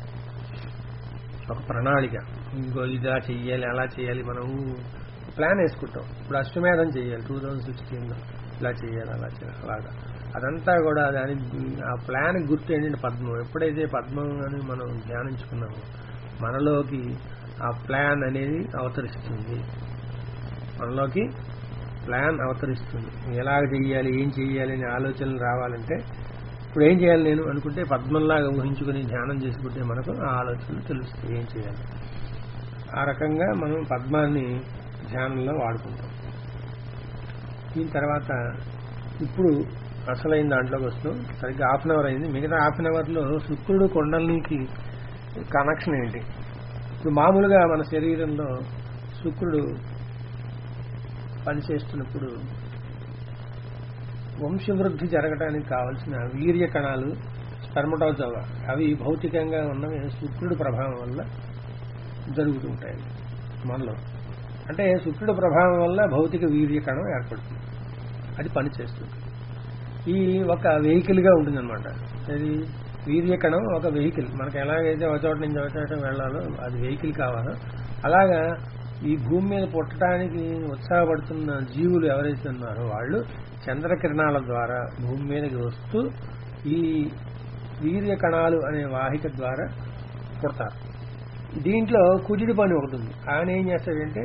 S1: ఒక ప్రణాళిక ఇంకో ఇలా చెయ్యాలి అలా చేయాలి మనం ప్లాన్ వేసుకుంటాం ఇప్పుడు అశ్వమేధం చేయాలి టూ థౌజండ్ సిక్స్టీన్లో ఇలా చేయాలి అలా చేయాలి అలాగా అదంతా కూడా దాని ఆ ప్లాన్ గుర్తు ఏంటంటే పద్మం ఎప్పుడైతే పద్మం అని మనం ధ్యానించుకున్నామో మనలోకి ఆ ప్లాన్ అనేది అవతరిస్తుంది మనలోకి ప్లాన్ అవతరిస్తుంది ఎలాగ చెయ్యాలి ఏం చెయ్యాలి అనే ఆలోచనలు రావాలంటే ఇప్పుడు ఏం చేయాలి నేను అనుకుంటే పద్మంలాగా ఊహించుకుని ధ్యానం చేసుకుంటే మనకు ఆ ఆలోచనలు తెలుస్తాయి ఏం చేయాలి ఆ రకంగా మనం పద్మాన్ని ధ్యానంలో వాడుకుంటాం దీని తర్వాత ఇప్పుడు అసలైన దాంట్లోకి వస్తాం సరిగ్గా హాఫ్ అన్ అవర్ అయింది మిగతా హాఫ్ అన్ అవర్లో శుక్రుడు కొండలనికి కనెక్షన్ ఏంటి ఇప్పుడు మామూలుగా మన శరీరంలో శుక్రుడు పనిచేస్తున్నప్పుడు వంశవృద్ధి జరగడానికి కావలసిన వీర్య కణాలు స్పెర్మటోజోవా అవి భౌతికంగా ఉన్నవి శుక్రుడు ప్రభావం వల్ల జరుగుతూ ఉంటాయి మనలో అంటే శుక్రుడు ప్రభావం వల్ల భౌతిక వీర్య కణం ఏర్పడుతుంది అది పనిచేస్తుంది ఈ ఒక వెహికల్గా ఉంటుందన్నమాట అది వీర్య కణం ఒక వెహికల్ మనకు ఎలాగైతే ఒక చోట నుంచి ఒక చోట వెళ్ళాలో అది వెహికల్ కావాలో అలాగా ఈ భూమి మీద పుట్టడానికి ఉత్సాహపడుతున్న జీవులు ఎవరైతే ఉన్నారో వాళ్ళు చంద్రకిరణాల ద్వారా భూమి మీదకి వస్తూ ఈ వీర్య కణాలు అనే వాహిక ద్వారా పుడతారు దీంట్లో కుజుడి పని ఒకటి ఉంది ఆయన ఏం చేస్తాడంటే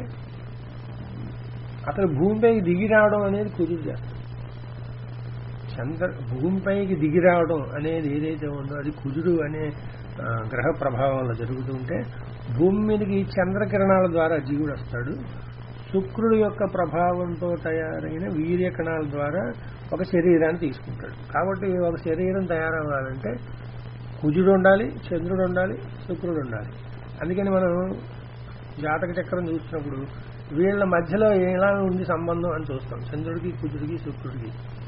S1: అతను భూమిపైకి దిగి రావడం అనేది కుజుడు చేస్తాడు చంద్ర భూమిపైకి దిగి రావడం అనేది ఏదైతే ఉందో అది కుజుడు అనే ఆ, గ్రహ ప్రభావంలో జరుగుతుంటే భూమి మీదకి ఈ చంద్రకిరణాల ద్వారా జీవుడు వస్తాడు శుక్రుడు యొక్క ప్రభావంతో తయారైన వీర్య కణాల ద్వారా ఒక శరీరాన్ని తీసుకుంటాడు కాబట్టి ఒక శరీరం తయారవ్వాలంటే కుజుడు ఉండాలి చంద్రుడు ఉండాలి శుక్రుడు ఉండాలి అందుకని మనం జాతక చక్రం చూసినప్పుడు వీళ్ళ మధ్యలో ఎలా ఉంది సంబంధం అని చూస్తాం చంద్రుడికి కుజుడికి శుక్రుడికి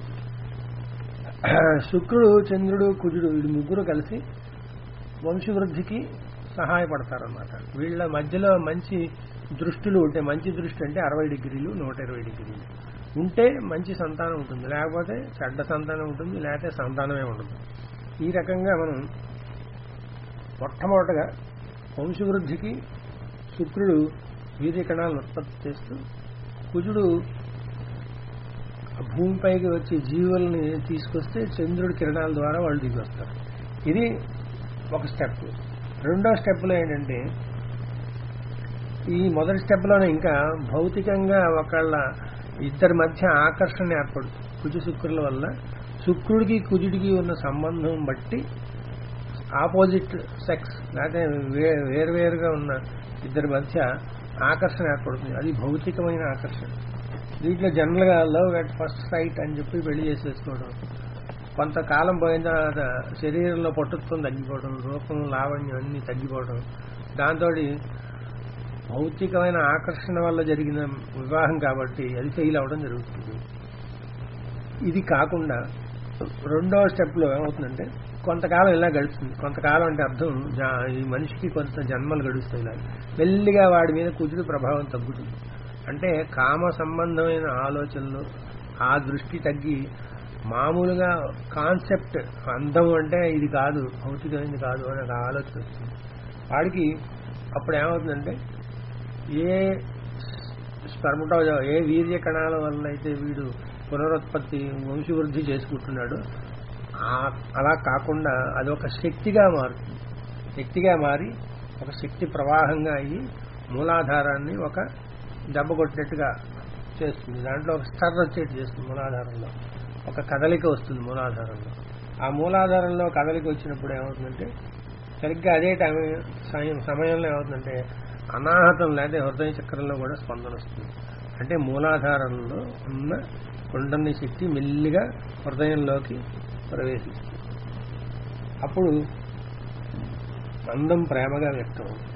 S1: శుక్రుడు చంద్రుడు కుజుడు వీళ్ళు ముగ్గురు కలిసి వంశవృద్ధికి సహాయపడతారన్నమాట వీళ్ళ మధ్యలో మంచి దృష్టిలు ఉంటాయి మంచి దృష్టి అంటే అరవై డిగ్రీలు నూట ఇరవై డిగ్రీలు ఉంటే మంచి సంతానం ఉంటుంది లేకపోతే చెడ్డ సంతానం ఉంటుంది లేకపోతే సంతానమే ఉండదు ఈ రకంగా మనం మొట్టమొదటగా వంశవృద్ధికి శుక్రుడు వీర్య కణాలను ఉత్పత్తి చేస్తూ కుజుడు భూమిపైకి వచ్చి జీవుల్ని తీసుకొస్తే చంద్రుడి కిరణాల ద్వారా వాళ్ళు దిగి వస్తారు ఇది ఒక స్టెప్ రెండో స్టెప్లో ఏంటంటే ఈ మొదటి స్టెప్లోనే ఇంకా భౌతికంగా ఒకళ్ళ ఇద్దరి మధ్య ఆకర్షణ ఏర్పడుతుంది కుజు శుక్రుల వల్ల శుక్రుడికి కుజుడికి ఉన్న సంబంధం బట్టి ఆపోజిట్ సెక్స్ లేకపోతే వే- వేరువేరుగా ఉన్న ఇద్దరి మధ్య ఆకర్షణ ఏర్పడుతుంది అది భౌతికమైన ఆకర్షణ దీంట్లో జనరల్గా లవ్ అట్ ఫస్ట్ సైట్ అని చెప్పి పెళ్లి చేసేసుకోవడం కొంతకాలం పోయిన తర్వాత శరీరంలో పట్టుత్వం తగ్గిపోవడం రూపం లావణ్యం అన్ని తగ్గిపోవడం దాంతో భౌతికమైన ఆకర్షణ వల్ల జరిగిన వివాహం కాబట్టి అది ఫెయిల్ అవడం జరుగుతుంది ఇది కాకుండా రెండో స్టెప్లో ఏమవుతుందంటే కొంతకాలం ఇలా గడుస్తుంది కొంతకాలం అంటే అర్థం జా- ఈ మనిషికి కొంత జన్మలు గడుస్తాయి ఇలా మెల్లిగా వాడి మీద కుజుడు ప్రభావం తగ్గుతుంది అంటే కామ సంబంధమైన ఆలోచనలు ఆ దృష్టి తగ్గి మామూలుగా కాన్సెప్ట్ అందం అంటే ఇది కాదు భౌతికమైనది కాదు అనే ఒక ఆలోచన వస్తుంది వాడికి అప్పుడు ఏమవుతుందంటే ఏ స్పర్మటోజో ఏ వీర్య కణాల వల్ల అయితే వీడు పునరుత్పత్తి వంశవృద్ధి చేసుకుంటున్నాడు ఆ- అలా కాకుండా అది ఒక శక్తిగా మారుతుంది శక్తిగా మారి ఒక శక్తి ప్రవాహంగా అయ్యి మూలాధారాన్ని ఒక దెబ్బ కొట్టినట్టుగా చేస్తుంది దాంట్లో ఒక స్టర్ వచ్చేట్టు చేస్తుంది మూలాధారంలో ఒక కదలిక వస్తుంది మూలాధారంలో ఆ మూలాధారంలో కదలిక వచ్చినప్పుడు ఏమవుతుందంటే సరిగ్గా అదే టైం సమయం సమయంలో ఏమవుతుందంటే అనాహతం లేదా హృదయ చక్రంలో కూడా స్పందన వస్తుంది అంటే మూలాధారంలో ఉన్న కుండని శక్తి మెల్లిగా హృదయంలోకి ప్రవేశిస్తుంది అప్పుడు అందం ప్రేమగా వ్యక్తం అవుతుంది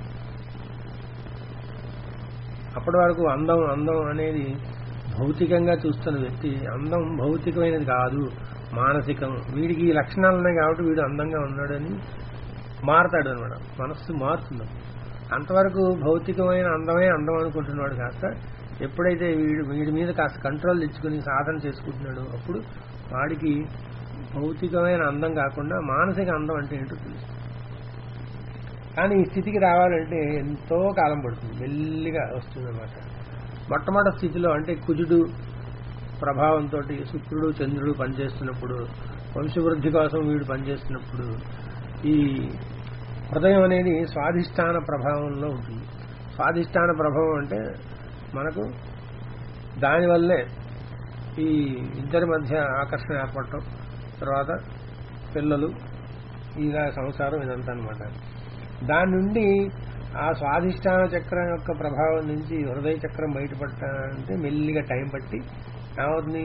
S1: అప్పటి వరకు అందం అందం అనేది భౌతికంగా చూస్తున్న వ్యక్తి అందం భౌతికమైనది కాదు మానసికం వీడికి ఈ లక్షణాలు ఉన్నాయి కాబట్టి వీడు అందంగా ఉన్నాడని మారతాడు అనమాట మనస్సు మారుతుంది అంతవరకు భౌతికమైన అందమే అందం అనుకుంటున్నాడు కాస్త ఎప్పుడైతే వీడు వీడి మీద కాస్త కంట్రోల్ తెచ్చుకుని సాధన చేసుకుంటున్నాడో అప్పుడు వాడికి భౌతికమైన అందం కాకుండా మానసిక అందం అంటే ఏంటో తెలుస్తుంది కానీ ఈ స్థితికి రావాలంటే ఎంతో కాలం పడుతుంది మెల్లిగా వస్తుందన్నమాట మొట్టమొదటి స్థితిలో అంటే కుజుడు ప్రభావంతో శుక్రుడు చంద్రుడు పనిచేస్తున్నప్పుడు వంశవృద్ధి కోసం వీడు పనిచేస్తున్నప్పుడు ఈ హృదయం అనేది స్వాధిష్టాన ప్రభావంలో ఉంటుంది స్వాధిష్టాన ప్రభావం అంటే మనకు దానివల్లే ఈ ఇద్దరి మధ్య ఆకర్షణ ఏర్పడటం తర్వాత పిల్లలు ఇలా సంసారం ఇదంతా అనమాట దాని నుండి ఆ స్వాధిష్టాన చక్రం యొక్క ప్రభావం నుంచి హృదయ చక్రం బయటపడటానికి మెల్లిగా టైం పట్టి ఏమవుతుంది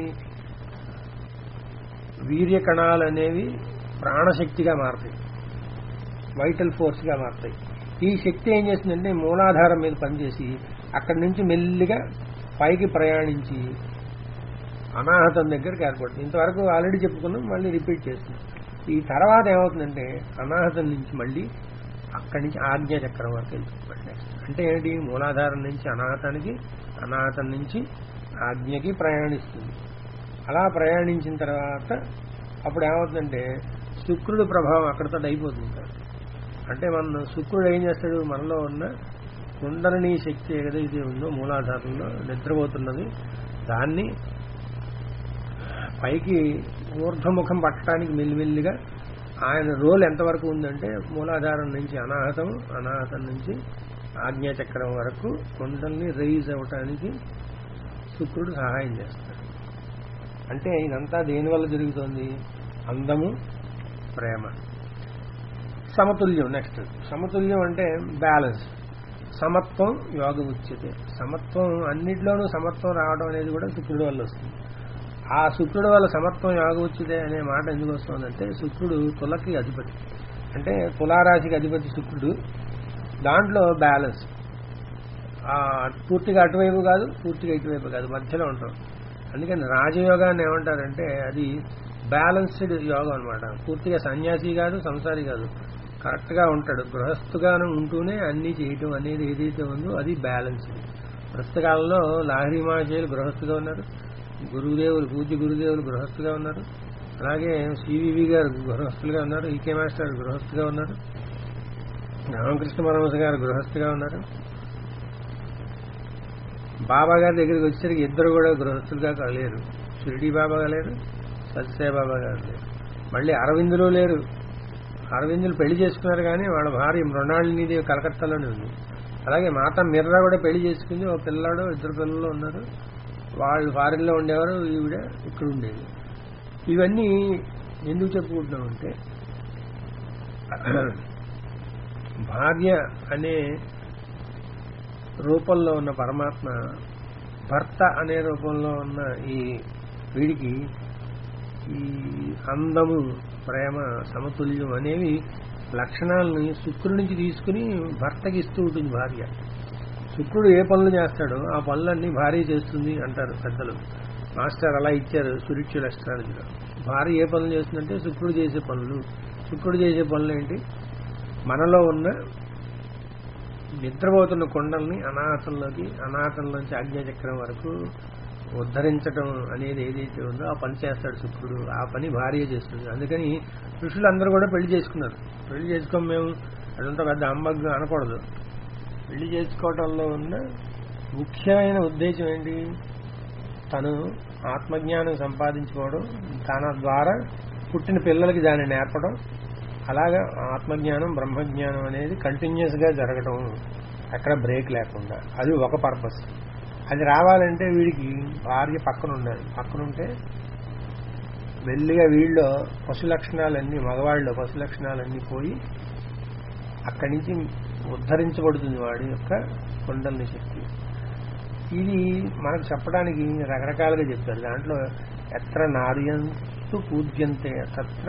S1: వీర్య కణాలు అనేవి ప్రాణశక్తిగా మారుతాయి వైటల్ ఫోర్స్గా మారుతాయి ఈ శక్తి ఏం చేస్తుందంటే మూలాధారం మీద పనిచేసి అక్కడి నుంచి మెల్లిగా పైకి ప్రయాణించి అనాహతం దగ్గరికి ఏర్పడుతుంది ఇంతవరకు ఆల్రెడీ చెప్పుకున్నాం మళ్ళీ రిపీట్ చేస్తున్నాం ఈ తర్వాత ఏమవుతుందంటే అనాహతం నుంచి మళ్ళీ అక్కడి నుంచి ఆజ్ఞా చక్రం వరకు వెళ్తుంది నెక్స్ట్ అంటే ఏంటి మూలాధారం నుంచి అనాహతానికి అనాహతం నుంచి ఆజ్ఞకి ప్రయాణిస్తుంది అలా ప్రయాణించిన తర్వాత అప్పుడు ఏమవుతుందంటే శుక్రుడు ప్రభావం అక్కడితో అయిపోతుంది అంటే మన శుక్రుడు ఏం చేస్తాడు మనలో ఉన్న కుండలని శక్తి ఏదైతే ఉందో మూలాధారంలో నిద్రపోతున్నది దాన్ని పైకి ఊర్ధ్వముఖం పట్టడానికి మెల్లిమెల్లిగా ఆయన రోల్ ఎంతవరకు ఉందంటే మూలాధారం నుంచి అనాహతం అనాహతం నుంచి ఆజ్ఞాచక్రం వరకు కుండల్ని రైజ్ అవ్వటానికి శుక్రుడు సహాయం చేస్తాడు అంటే ఇదంతా దేనివల్ల జరుగుతోంది అందము ప్రేమ సమతుల్యం నెక్స్ట్ సమతుల్యం అంటే బ్యాలెన్స్ సమత్వం యోగ ఉచ్యతే సమత్వం అన్నిట్లోనూ సమత్వం రావడం అనేది కూడా శుక్రుడి వల్ల వస్తుంది ఆ శుక్రుడు వల్ల సమత్వం యోగ ఉచ్యతే అనే మాట ఎందుకు వస్తుందంటే శుక్రుడు తులకి అధిపతి అంటే తులారాశికి అధిపతి శుక్రుడు దాంట్లో బ్యాలెన్స్ ఆ, పూర్తిగా అటువైపు కాదు పూర్తిగా ఇటువైపు కాదు మధ్యలో ఉంటాం అందుకని రాజయోగాన్ని ఏమంటారంటే అది బ్యాలెన్స్డ్ యోగం అనమాట పూర్తిగా సన్యాసి కాదు సంసారి కాదు కరెక్ట్గా ఉంటాడు గృహస్థుగాను ఉంటూనే అన్ని చేయటం అనేది ఏదైతే ఉందో అది బ్యాలెన్స్డ్ ప్రస్తుత కాలంలో లాహరి మహాశయులు గృహస్థుగా ఉన్నారు గురుదేవులు పూజ్య గురుదేవులు గృహస్థుగా ఉన్నారు అలాగే సివివి గారు గృహస్థులుగా ఉన్నారు ఈకే మాస్టర్ గారు గృహస్థుగా ఉన్నారు రామకృష్ణ పరమహంస గారు గృహస్థుగా ఉన్నారు బాబా గారి దగ్గరికి వచ్చేసరికి ఇద్దరు కూడా గృహస్థులుగా లేరు షిరిడి బాబా గారు లేరు సత్యసాయి బాబా గారు లేరు మళ్ళీ అరవిందులు లేరు అరవిందులు పెళ్లి చేసుకున్నారు కానీ వాళ్ళ భార్య మృణాళినిది కలకత్తాలోనే ఉంది అలాగే మాత మిర్రా కూడా పెళ్లి చేసుకుంది ఒక పిల్లాడు ఇద్దరు పిల్లలు ఉన్నారు వాళ్ళు ఫారిన్లో ఉండేవారు ఈవిడ ఇక్కడ ఉండేది ఇవన్నీ ఎందుకు చెప్పుకుంటున్నామంటే భార్య అనే రూపంలో ఉన్న పరమాత్మ భర్త అనే రూపంలో ఉన్న ఈ వీడికి ఈ అందము ప్రేమ సమతుల్యం అనేవి లక్షణాలని శుక్రుడి నుంచి తీసుకుని భర్తకి ఇస్తూ ఉంటుంది భార్య శుక్రుడు ఏ పనులు చేస్తాడో ఆ పనులన్నీ భార్య చేస్తుంది అంటారు పెద్దలు మాస్టర్ అలా ఇచ్చారు స్పిరిచువల్ అస్ట్రాలజీలో భార్య ఏ పనులు చేస్తుందంటే శుక్రుడు చేసే పనులు శుక్రుడు చేసే పనులు ఏంటి మనలో ఉన్న నిద్రపోతున్న కొండల్ని అనాథంలోకి అనాథంలోంచి ఆజ్ఞాచక్రం వరకు ఉద్ధరించడం అనేది ఏదైతే ఉందో ఆ పని చేస్తాడు శుక్రుడు ఆ పని భార్య చేస్తుంది అందుకని ఋషులందరూ కూడా పెళ్లి చేసుకున్నారు పెళ్లి చేసుకోం మేము అదంతా పెద్ద అమ్మగ్గా అనకూడదు పెళ్లి చేసుకోవటంలో ఉన్న ముఖ్యమైన ఉద్దేశం ఏంటి తను ఆత్మజ్ఞానం సంపాదించుకోవడం తన ద్వారా పుట్టిన పిల్లలకి దాన్ని నేర్పడం అలాగా ఆత్మజ్ఞానం బ్రహ్మజ్ఞానం అనేది కంటిన్యూస్ గా జరగటం ఎక్కడ బ్రేక్ లేకుండా అది ఒక పర్పస్ అది రావాలంటే వీడికి భార్య పక్కన ఉండాలి పక్కనుంటే మెల్లిగా వీళ్ళలో పశు లక్షణాలన్నీ మగవాళ్ళలో పశు లక్షణాలన్నీ పోయి అక్కడి నుంచి ఉద్ధరించబడుతుంది వాడి యొక్క కుండలిని శక్తి ఇది మనకు చెప్పడానికి రకరకాలుగా చెప్తారు దాంట్లో ఎత్ర నార్యంతు పూజ్యంతే తత్ర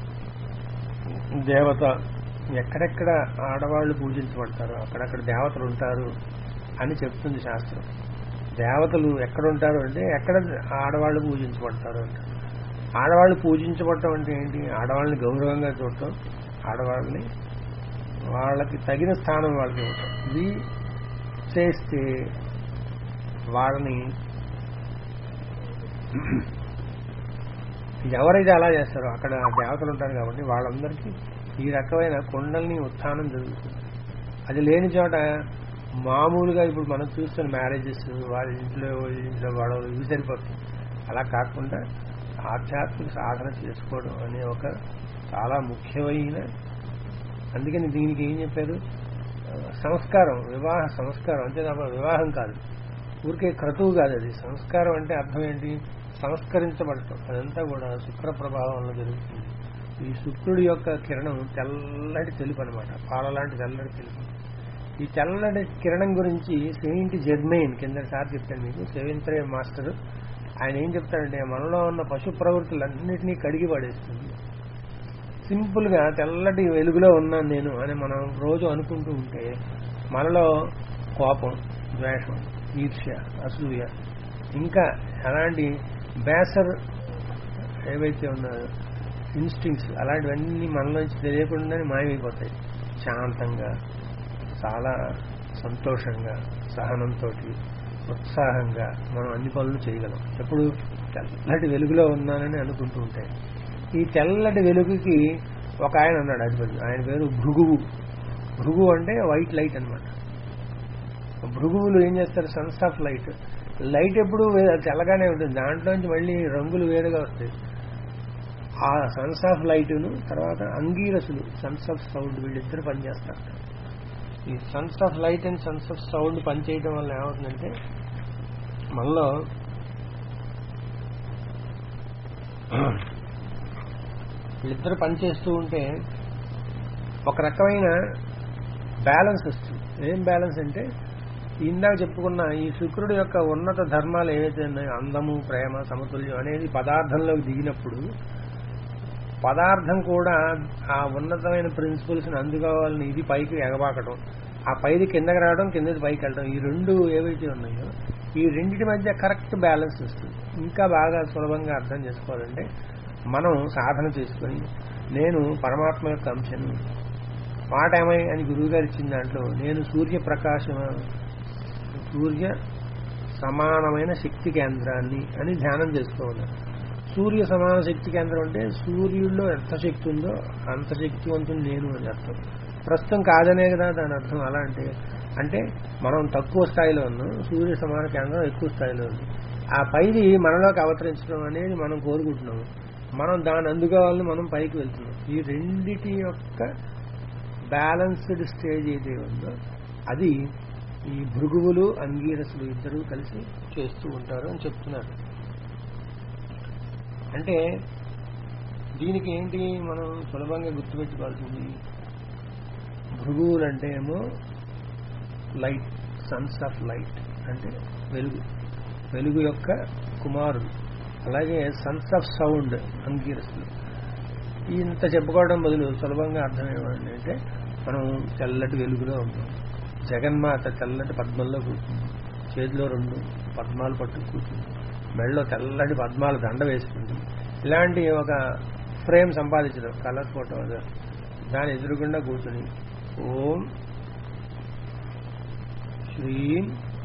S1: దేవత ఎక్కడెక్కడ ఆడవాళ్ళు పూజించబడతారో అక్కడక్కడ దేవతలు ఉంటారు అని చెప్తుంది శాస్త్రం దేవతలు ఎక్కడ ఉంటారు అంటే ఎక్కడ ఆడవాళ్ళు పూజించబడతారు అంటే ఆడవాళ్ళు పూజించబడటం అంటే ఏంటి ఆడవాళ్ళని గౌరవంగా చూడటం ఆడవాళ్ళని వాళ్ళకి తగిన స్థానం వాళ్ళకి ఇవ్వటం ఇది చేస్తే వాళ్ళని ఎవరైతే అలా చేస్తారో అక్కడ దేవతలు ఉంటారు కాబట్టి వాళ్ళందరికీ ఈ రకమైన కొండల్ని ఉత్థానం జరుగుతుంది అది లేని చోట మామూలుగా ఇప్పుడు మనం చూస్తున్న మ్యారేజెస్ వాళ్ళ ఇంట్లో వీళ్ళ ఇంట్లో గొడవలు ఇవి సరిపోతుంది అలా కాకుండా ఆధ్యాత్మిక సాధన చేసుకోవడం అనే ఒక చాలా ముఖ్యమైన అందుకని దీనికి ఏం చెప్పారు ఆ, సంస్కారం వివాహ సంస్కారం అంతే తప్ప వివాహం కాదు ఊరికే క్రతువు కాదు అది సంస్కారం అంటే అర్థం ఏంటి సంస్కరించబడటం అదంతా కూడా శుక్ర ప్రభావంలో జరుగుతుంది ఈ శుక్రుడి యొక్క కిరణం తెల్లటి తెలుపు అనమాట పాల లాంటి తెల్లటి తెలుపు ఈ తెల్లటి కిరణం గురించి సెయింట్ జెర్మైన్ కిందసారి చెప్పాను మీకు సెవెంత్ రే మాస్టర్ ఆయన ఏం చెప్తాడంటే మనలో ఉన్న పశు ప్రవృత్తులన్నింటినీ కడిగి పడేస్తుంది సింపుల్ గా తెల్లటి వెలుగులో ఉన్నాను నేను అని మనం రోజు అనుకుంటూ ఉంటే మనలో కోపం ద్వేషం ఈర్ష్య అసూయ ఇంకా అలాంటి బేసర్ ఏవైతే ఉన్నాయో ఇన్స్టింగ్స్ అలాంటివన్నీ మనలోంచి తెలియకుండానే మాయమైపోతాయి శాంతంగా చాలా సంతోషంగా సహనంతో ఉత్సాహంగా మనం అన్ని పనులు చేయగలం ఎప్పుడు తెల్లటి వెలుగులో ఉన్నానని అనుకుంటూ ఉంటే ఈ తెల్లటి వెలుగుకి ఒక ఆయన అన్నాడు అధిపతి ఆయన పేరు భృగువు భృగు అంటే వైట్ లైట్ అన్నమాట భృగువులు ఏం చేస్తారు సన్స్ ఆఫ్ లైట్ లైట్ ఎప్పుడు వే- తెల్లగానే ఉంటుంది దాంట్లోంచి మళ్ళీ రంగులు వేరుగా వస్తాయి ఆ సన్స్ ఆఫ్ లైట్ను తర్వాత అంగీరసులు సన్స్ ఆఫ్ సౌండ్ వీళ్ళిద్దరు పనిచేస్తారు ఈ sons of light and sons of sound పనిచేయడం వల్ల ఏమవుతుందంటే మనలో వీళ్ళిద్దరు పనిచేస్తూ ఉంటే ఒక రకమైన బ్యాలెన్స్ వస్తుంది ఏం బ్యాలెన్స్ అంటే ఇందాక చెప్పుకున్న ఈ శుక్రుడు యొక్క ఉన్నత ధర్మాలు ఏవైతే ఉన్నాయో అందము ప్రేమ సమతుల్యం అనేది పదార్థంలోకి దిగినప్పుడు పదార్థం కూడా ఆ ఉన్నతమైన ప్రిన్సిపల్స్ ని అందుకోవాలని ఇది పైకి ఎగబాకడం ఆ పైది కిందకి రావడం కిందది పైకి వెళ్ళడం ఈ రెండు ఏవైతే ఉన్నాయో ఈ రెండింటి మధ్య కరెక్ట్ బ్యాలెన్స్ వస్తుంది ఇంకా బాగా సులభంగా అర్థం చేసుకోవాలంటే మనం సాధన చేసుకొని నేను పరమాత్మ యొక్క అంశను మాట ఏమై అని గురువు గారు ఇచ్చిన దాంట్లో నేను సూర్య ప్రకాశం సూర్య సమానమైన శక్తి కేంద్రాన్ని అని ధ్యానం చేసుకోవాలి సూర్య సమాన శక్తి కేంద్రం అంటే సూర్యుడిలో ఎంత శక్తి ఉందో అంత శక్తివంతుడు నేను అని అర్థం ప్రస్తుతం కాదనే కదా దాని అర్థం అలా అంటే అంటే మనం తక్కువ స్థాయిలో ఉన్నాం సూర్య సమాన కేంద్రం ఎక్కువ స్థాయిలో ఉంది ఆ పైది మనలోకి అవతరించడం అనేది మనం కోరుకుంటున్నాము మనం దాన్ని అందుకోవాలని మనం పైకి వెళ్తున్నాం ఈ రెండిటి యొక్క బ్యాలన్స్డ్ స్టేజ్ ఏది ఉందో అది ఈ భృగువులు అంగీరసులు ఇద్దరూ కలిసి చేస్తూ ఉంటారు అని చెప్తున్నారు అంటే దీనికి ఏంటి మనం సులభంగా గుర్తుపెట్టుకోవాల్సింది భృగువులు అంటే ఏమో లైట్ సన్స్ ఆఫ్ లైట్ అంటే వెలుగు వెలుగు యొక్క కుమారుడు అలాగే సన్స్ ఆఫ్ సౌండ్ అంగీరసులు ఇంత చెప్పుకోవడం బదులు సులభంగా అర్థమేమండి అంటే మనం తెల్లటి వెలుగులో ఉంటాం జగన్మాత తెల్లటి పద్మంలో కూర్చుంది చేతిలో రెండు పద్మాలు పట్టు కూర్చుంది మెడలో తెల్లటి పద్మాల దండ వేసుకుంది ఇలాంటి ఒక ఫ్రేమ్ సంపాదించడం కలర్ ఫోటో అది. దాని ఎదురుగుండా కూర్చుని ఓం శ్రీం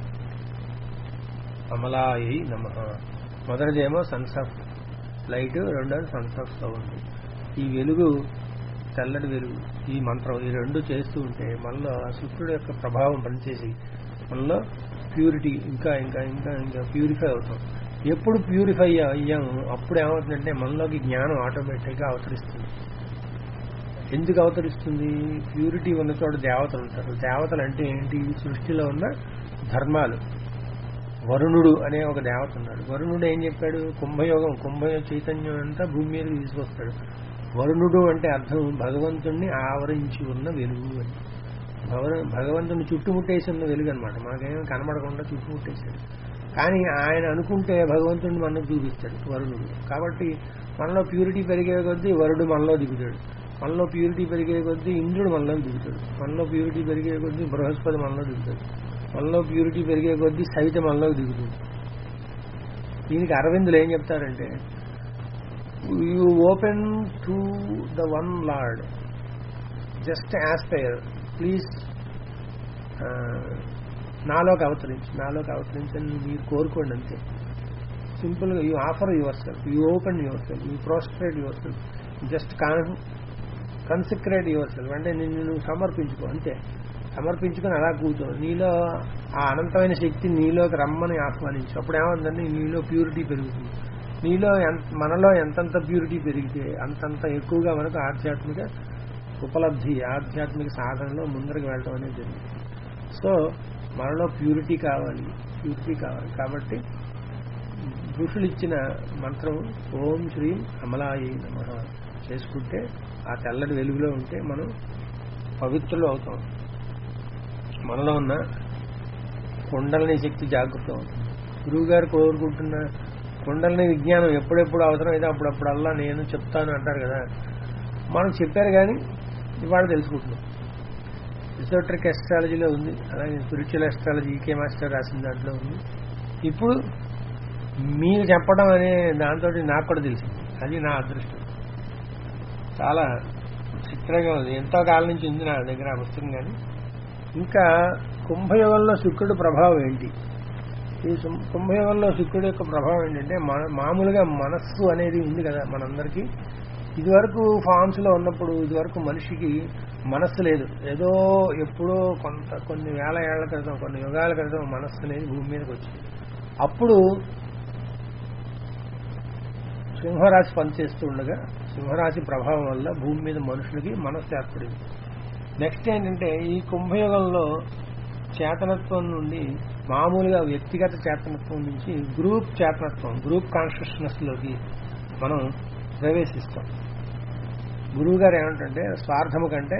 S1: అమలాయి నమ మొదటిదేమో సన్స్ ఆఫ్ లైట్ రెండోది సన్స్ ఆఫ్ సౌండ్ ఈ వెలుగు తెల్లటి వెలుగు ఈ మంత్రం ఈ రెండు చేస్తూ ఉంటే మనలో ఆ శుక్రుడు యొక్క ప్రభావం పనిచేసి మనలో ప్యూరిటీ ఇంకా ఇంకా ఇంకా ఇంకా ప్యూరిఫై అవుతాం ఎప్పుడు ప్యూరిఫై అయ్యాము అప్పుడు ఏమవుతుందంటే మనలోకి జ్ఞానం ఆటోమేటిక్గా అవతరిస్తుంది ఎందుకు అవతరిస్తుంది ప్యూరిటీ ఉన్న చోట దేవతలు ఉంటారు దేవతలు అంటే ఏంటి ఈ సృష్టిలో ఉన్న ధర్మాలు వరుణుడు అనే ఒక దేవత ఉన్నాడు వరుణుడు ఏం చెప్పాడు కుంభయోగం కుంభ చైతన్యం అంతా భూమి మీదకి తీసుకొస్తాడు వరుణుడు అంటే అర్థం భగవంతుణ్ణి ఆవరించి ఉన్న వెలుగు అని భగవ- భగవంతుని చుట్టుముట్టేసి ఉన్న వెలుగు అనమాట మనకేం కనబడకుండా చుట్టుముట్టేశాడు కానీ ఆయన అనుకుంటే భగవంతుడిని మనకు చూపిస్తాడు వరుణుడు కాబట్టి మనలో ప్యూరిటీ పెరిగే కొద్దీ వరుడు మనలో దిగుతాడు మనలో ప్యూరిటీ పెరిగే కొద్దీ ఇంద్రుడు మనలో దిగుతాడు మనలో ప్యూరిటీ పెరిగే కొద్దీ బృహస్పతి మనలో దిగుతాడు మనలో ప్యూరిటీ పెరిగే కొద్దీ సవిత మనలో దిగుతుంది దీనికి అరవిందులు ఏం చెప్తారంటే you open to the one lord just aspire please నాలోకి అవతరించి నాలోకి అవతరించని మీరు కోరుకోండి అంతే సింపుల్గా you offer your self you open your self you prostrate your self just con consecrate your self అంటే నిన్ను నువ్వు సమర్పించుకో అంతే సమర్పించుకొని అలా కూర్చో నీలో ఆ అనంతమైన శక్తి నీలోకి రమ్మని ఆహ్వానించు అప్పుడు ఏమందంటే నీలో ప్యూరిటీ పెరుగుతుంది నీలో ఎంత మనలో ఎంతంత ప్యూరిటీ పెరిగితే అంతంత ఎక్కువగా మనకు ఆధ్యాత్మిక ఉపలబ్ధి ఆధ్యాత్మిక సాధనలో ముందరికి వెళ్ళడం అనేది జరుగుతుంది సో మనలో ప్యూరిటీ కావాలి ప్యూరిటీ కావాలి కాబట్టి ఋషులు ఇచ్చిన మంత్రం ఓం శ్రీ అమలాయి నమ చేసుకుంటే ఆ తెల్లటి వెలుగులో ఉంటే మనం పవిత్రులు అవుతాం మనలో ఉన్న కుండలని శక్తి జాగృతం అవుతుంది గురువు గారు కోరుకుంటున్న కుండలని విజ్ఞానం ఎప్పుడెప్పుడు అవసరమైతే అప్పుడప్పుడల్లా నేను చెప్తాను అంటారు కదా మనం చెప్పారు కానీ ఇవాళ తెలుసుకుంటున్నాం ఇసోట్రిక్ ఎస్ట్రాలజీలో ఉంది అలాగే స్పిరిచువల్ ఎస్ట్రాలజీ ఈకే మాస్టర్ రాసిన దాంట్లో ఉంది ఇప్పుడు మీరు చెప్పడం అనే దాంతో నాకు కూడా తెలిసింది అది నా అదృష్టం చాలా చిత్రంగా ఉంది ఎంతో కాలం నుంచి ఉంది నా దగ్గర ఆ పుస్తకం కానీ ఇంకా కుంభయోగంలో శుక్రుడు ప్రభావం ఏంటి ఈ సు- కుంభయోగంలో శుక్రుడు యొక్క ప్రభావం ఏంటంటే మన మామూలుగా మనస్సు అనేది ఉంది కదా మనందరికీ ఇదివరకు ఫామ్స్ లో ఉన్నప్పుడు ఇదివరకు మనిషికి మనస్సు లేదు ఏదో ఎప్పుడో కొంత కొన్ని వేల ఏళ్ల క్రితం కొన్ని యుగాల క్రితం మనస్సు అనేది భూమి మీదకి వచ్చింది అప్పుడు సింహరాశి పనిచేస్తూ ఉండగా సింహరాశి ప్రభావం వల్ల భూమి మీద మనుషులకి మనస్సు ఏర్పడింది నెక్స్ట్ ఏంటంటే ఈ కుంభయోగంలో చేతనత్వం నుండి మామూలుగా వ్యక్తిగత చేతనత్వం నుంచి గ్రూప్ చేతనత్వం గ్రూప్ కాన్షియస్నెస్ లోకి మనం ప్రవేశిస్తాం గురువు గారు ఏమంటే స్వార్థము కంటే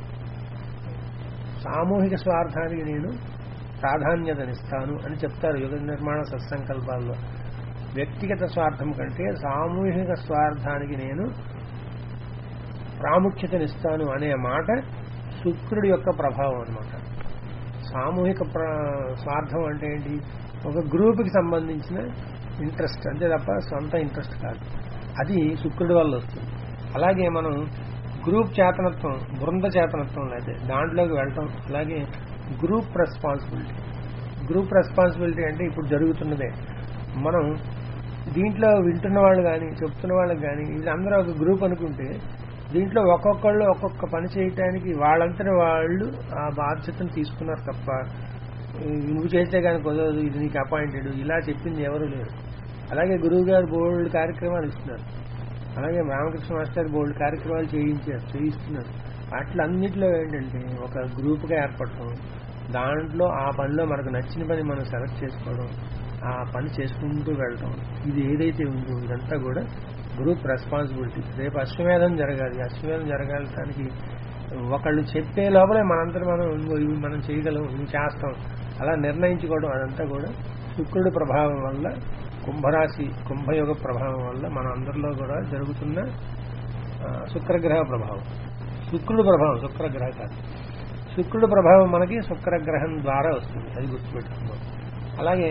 S1: సామూహిక స్వార్థానికి నేను ప్రాధాన్యతనిస్తాను అని చెప్తారు యుగ నిర్మాణ సత్సంకల్పాల్లో వ్యక్తిగత స్వార్థం కంటే సామూహిక స్వార్థానికి నేను ప్రాముఖ్యతనిస్తాను అనే మాట శుక్రుడి యొక్క ప్రభావం అన్నమాట సామూహిక ప్ర- స్వార్థం అంటే ఏంటి ఒక గ్రూప్కి సంబంధించిన ఇంట్రెస్ట్ అంతే తప్ప సొంత ఇంట్రెస్ట్ కాదు అది శుక్రుడి వల్ల వస్తుంది అలాగే మనం గ్రూప్ చేతనత్వం బృంద చేతనత్వం అయితే దాంట్లోకి వెళ్ళటం అలాగే గ్రూప్ రెస్పాన్సిబిలిటీ గ్రూప్ రెస్పాన్సిబిలిటీ అంటే ఇప్పుడు జరుగుతున్నదే మనం దీంట్లో వింటున్న వాళ్ళు కానీ చెప్తున్న వాళ్ళకి కానీ వీళ్ళందరూ ఒక గ్రూప్ అనుకుంటే దీంట్లో ఒక్కొక్కళ్ళు ఒక్కొక్క పని చేయటానికి వాళ్ళంతటి వాళ్ళు ఆ బాధ్యతను తీసుకున్నారు తప్ప ఈ నువ్వు చేస్తే కానీ కుదరదు ఇది నీకు అపాయింటెడ్ ఇలా చెప్పింది ఎవరు లేరు అలాగే గురువు గారు బోల్డ్ కార్యక్రమాలు ఇస్తున్నారు అలాగే రామకృష్ణ మాస్టర్ బోల్డ్ కార్యక్రమాలు చేయించారు చేయిస్తున్నారు వాటిలన్నిటిలో ఏంటంటే ఒక గ్రూప్గా ఏర్పడటం దాంట్లో ఆ పనిలో మనకు నచ్చిన పని మనం సెలెక్ట్ చేసుకోవడం ఆ పని చేసుకుంటూ వెళ్ళటం ఇది ఏదైతే ఉందో ఇదంతా కూడా గ్రూప్ రెస్పాన్సిబిలిటీ రేపు అశ్వమేధం జరగాలి అశ్వమేధం జరగాలటానికి ఒకళ్ళు చెప్పే లోపలే మనందరం మనం ఇదిగో ఇవి మనం చేయగలం ఇవి చేస్తాం అలా నిర్ణయించుకోవడం అదంతా కూడా శుక్రుడి ప్రభావం వల్ల కుంభరాశి కుంభయోగ ప్రభావం వల్ల మన అందరిలో కూడా జరుగుతున్న ఆ, శుక్రగ్రహ ప్రభావం శుక్రుడు ప్రభావం శుక్రగ్రహ కాదు శుక్రుడు ప్రభావం మనకి శుక్రగ్రహం ద్వారా వస్తుంది అది గుర్తుపెట్టుకుందాం అలాగే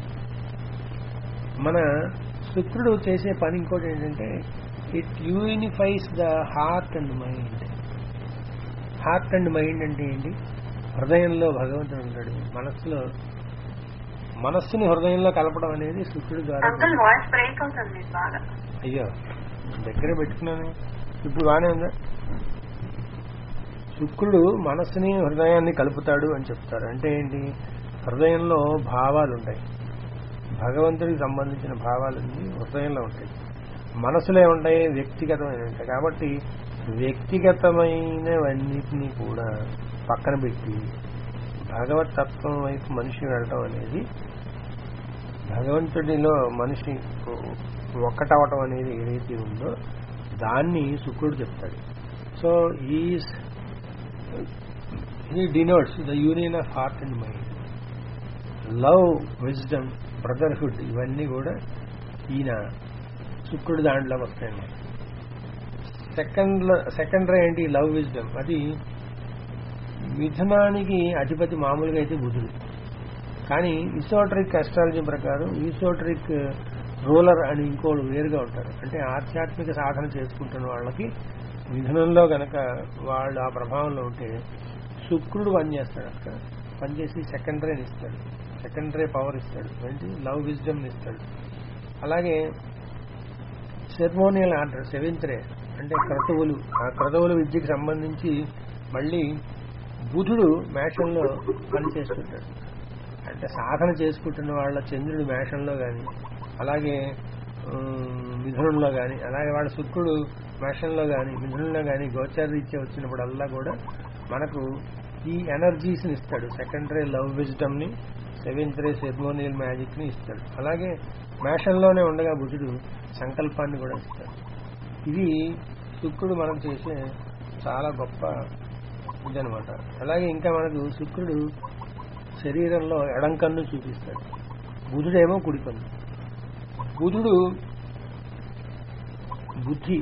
S1: మన శుక్రుడు చేసే పని ఇంకోటి ఏంటంటే it unifies the heart and mind heart and mind అంటే ఏంటి హృదయంలో భగవంతుడు ఉంటాడు మనస్సులో మనస్సుని హృదయంలో కలపడం అనేది శుక్రుడి ద్వారా
S2: అంకుల్ వాయిస్ బ్రేక్ అవుతుంది బాగా
S1: అయ్యో దగ్గర పెట్టుకున్నాను ఇప్పుడు బాగానే ఉందా శుక్రుడు మనస్సుని హృదయాన్ని కలుపుతాడు అని చెప్తారు అంటే ఏంటి హృదయంలో భావాలు ఉంటాయి భగవంతుడికి సంబంధించిన భావాలన్నీ హృదయంలో ఉంటాయి మనసులో ఉంటాయి వ్యక్తిగతమైన ఉంటాయి కాబట్టి వ్యక్తిగతమైనవన్నిటినీ కూడా పక్కన పెట్టి భగవత్ తత్వం వైపు మనిషి వెళ్ళటం అనేది భగవంతుడిలో మనిషి ఒక్కటవటం అనేది ఏదైతే ఉందో దాన్ని శుక్రుడు చెప్తాడు సో ఈ ఈ denotes the union of heart and mind love wisdom brotherhood ఇవన్నీ కూడా ఈయన శుక్రుడు దాంట్లోకి వస్తాయండి సెకండ్ సెకండరీ ఏంటి లవ్ విజ్డమ్ అది మిథునానికి అధిపతి మామూలుగా అయితే బుధుడు కానీ ఈసోటరిక్ అస్ట్రాలజీ ప్రకారం ఈసోటరిక్ రూలర్ అని ఇంకోళ్ళు వేరుగా ఉంటారు అంటే ఆధ్యాత్మిక సాధన చేసుకుంటున్న వాళ్ళకి మిథునంలో గనక వాళ్ళు ఆ ప్రభావంలో ఉంటే శుక్రుడు పనిచేస్తాడు అక్కడ పనిచేసి సెకండరీని ఇస్తాడు సెకండరీ పవర్ ఇస్తాడు ఏంటి లవ్ విజ్డమ్ ఇస్తాడు అలాగే సెర్మోనియల్ ఆర్డర్ సెవెంత్ రే అంటే క్రతువులు ఆ క్రతువుల విద్యకి సంబంధించి మళ్ళీ బుధుడు మేషంలో పనిచేస్తుంటాడు అంటే సాధన చేసుకుంటున్న వాళ్ళ చంద్రుడు మేషంలో కానీ అలాగే ఉమ్, మిథునంలో కానీ అలాగే వాళ్ళ శుక్రుడు మేషంలో కానీ మిథునంలో కానీ గోచారీత్య వచ్చినప్పుడల్లా కూడా మనకు ఈ ఎనర్జీస్ని ఇస్తాడు సెకండరీ లవ్ విజ్డమ్ని సెవెంత్ రే సెర్మోనియల్ మ్యాజిక్ని ఇస్తాడు అలాగే మేషంలోనే ఉండగా బుధుడు సంకల్పాన్ని కూడా ఇస్తాడు ఇది శుక్రుడు మనం చేసే చాలా గొప్ప ఇదనమాట అలాగే ఇంకా మనకు శుక్రుడు శరీరంలో ఎడం కన్ను చూపిస్తాడు బుధుడేమో కుడి కన్ను బుధుడు బుద్ధి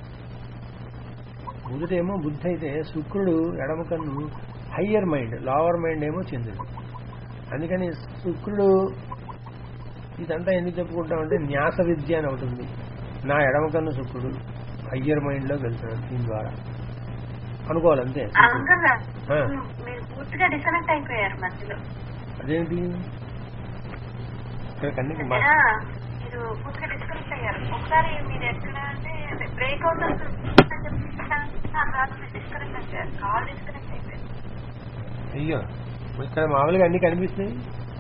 S1: బుధుడేమో బుద్ధి అయితే శుక్రుడు ఎడమ కన్ను హయ్యర్ మైండ్ లోవర్ మైండ్ ఏమో చంద్రుడు అందుకని శుక్రుడు ఇదంతా ఎందుకు చెప్పుకుంటామంటే న్యాస విద్య అని ఒకటి ఉంది నా ఎడమ కన్ను శుక్రుడు హయ్యర్ మైండ్లోకి వెళ్తున్నాడు దీని ద్వారా అనుకోవాలి అంతే
S2: అంకుల్
S1: ఆ.
S2: మీరు పూర్తిగా డిస్కనెక్ట్ అయిపోయారు మధ్యలో
S1: అదేంటి ఇక్కడ కన్నీ మా-
S2: ఆ, మీరు పూర్తిగా డిస్కనెక్ట్ అయ్యారు ఒకసారి మీరు ఎక్కడ అంటే బ్రేక్ అవుతుంది డిస్కనెక్ట్ అయ్యారు కాల్ డిస్కనెక్ట్ అయిపోయారు
S1: అయ్యో ఇక్కడ మామూలుగా అన్ని కనిపిస్తున్నాయి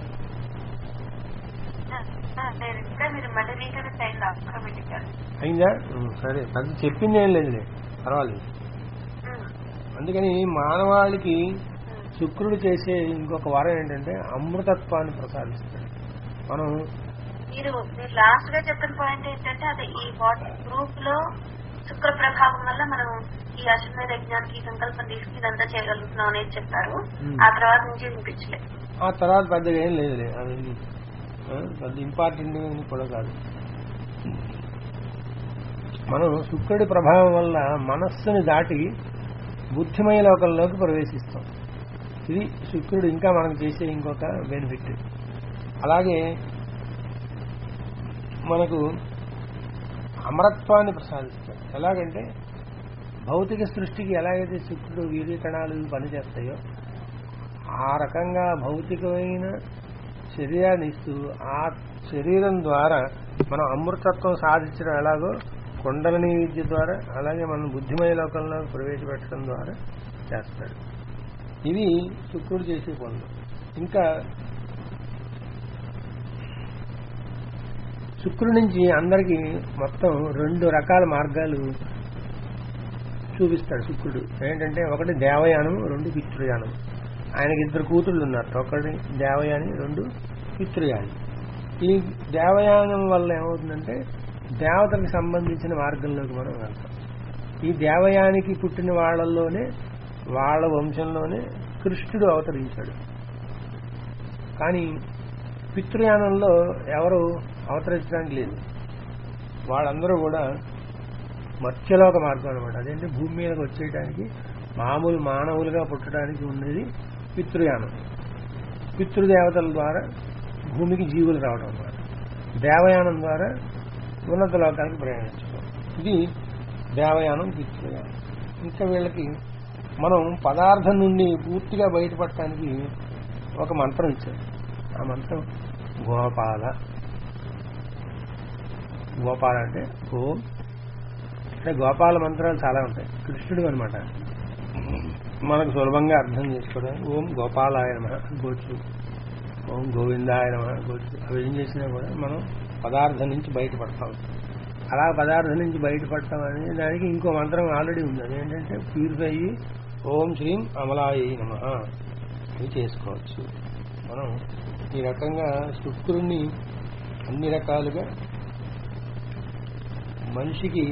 S2: ఆ, ఆ, నేను ఇంకా మీరు మళ్ళీ రీకనెక్ట్ అయింది ఆటోమేటిక్
S1: అయిందా ఉం, సరే అది చెప్పింది ఏం లేదులే పర్వాలేదు అందుకని మానవాళికి శుక్రుడు చేసే ఇంకొక వరం ఏంటంటే అమృతత్వాన్ని ప్రసాదిస్తాడు మనం
S2: మీరు మీరు లాస్ట్ గా చెప్పిన పాయింట్ ఏంటంటే అది ఈ వాట్ గ్రూప్ లో శుక్ర ప్రభావం వల్ల మనం ఈ అశ్వమేధ యజ్ఞానికి ఈ సంకల్పం తీసుకుని ఇదంతా చేయగలుగుతున్నాం అనేది చెప్పారు
S1: Hmm.
S2: ఆ తర్వాత నుంచి వినిపించలేదు
S1: ఆ తర్వాత పెద్దగా ఏం లేదులే అది ఆ, పెద్ద ఇంపార్టెంట్ కూడా కాదు మనం శుక్రుడి ప్రభావం వల్ల మనస్సుని దాటి బుద్ధిమయ లోకంలోకి ప్రవేశిస్తాం ఇది శుక్రుడు ఇంకా మనం చేసే ఇంకొక బెనిఫిట్ అలాగే మనకు అమరత్వాన్ని ప్రసాదిస్తాడు ఎలాగంటే భౌతిక సృష్టికి ఎలాగైతే శుక్రుడు వీర్య కణాలు పనిచేస్తాయో ఆ రకంగా భౌతికమైన శరీరాన్ని ఇస్తూ ఆ శరీరం ద్వారా మనం అమృతత్వం సాధించడం ఎలాగో కుండలని విద్య ద్వారా అలాగే మనం బుద్ధిమయ లోకంలో ప్రవేశపెట్టడం ద్వారా చేస్తాడు ఇవి శుక్రుడు చేసే పనులు ఇంకా శుక్రుడి నుంచి అందరికీ మొత్తం రెండు రకాల మార్గాలు చూపిస్తాడు శుక్రుడు ఏంటంటే ఒకటి దేవయానం రెండు పితృయానం ఆయనకి ఇద్దరు కూతుళ్ళు ఉన్నారు ఒకటి దేవయాని రెండు పితృయాని ఈ దేవయానం వల్ల ఏమవుతుందంటే దేవతలకు సంబంధించిన మార్గంలోకి మనం వెళ్తాం ఈ దేవయానికి పుట్టిన వాళ్ళల్లోనే వాళ్ళ వంశంలోనే కృష్ణుడు అవతరించాడు కానీ పితృయానంలో ఎవరు అవతరించడానికి లేదు వాళ్ళందరూ కూడా మత్స్యలోక మార్గం అనమాట అదేంటి భూమి మీదకి వచ్చేయడానికి మామూలు మానవులుగా పుట్టడానికి ఉన్నది పితృయానం పితృదేవతల ద్వారా భూమికి జీవులు రావడం అన్నమాట దేవయానం ద్వారా ఉన్నత లోకానికి ప్రయాణించడం ఇది దేవయానం పితృయానం ఇంకా వీళ్ళకి మనం పదార్థం నుండి పూర్తిగా బయటపడటానికి ఒక మంత్రం ఇచ్చారు ఆ మంత్రం గోపాల గోపాల అంటే ఓం అంటే గోపాల మంత్రాలు చాలా ఉంటాయి కృష్ణుడు అనమాట మనకు సులభంగా అర్థం చేసుకోవడానికి ఓం గోపాలాయ నమ గోచు ఓం గోవిందాయ నమ గోచు అవి ఏం చేసినా కూడా మనం పదార్థం నుంచి బయటపడతాం అలా పదార్థం నుంచి బయటపడటం అనేది దానికి ఇంకో మంత్రం ఆల్రెడీ ఉంది అదేంటంటే ప్యూరిఫై అయ్యి ఓం శ్రీం అమలాయ నమ ఇది చేసుకోవచ్చు మనం ఈ రకంగా శుక్రుణ్ణి అన్ని రకాలుగా మనిషికి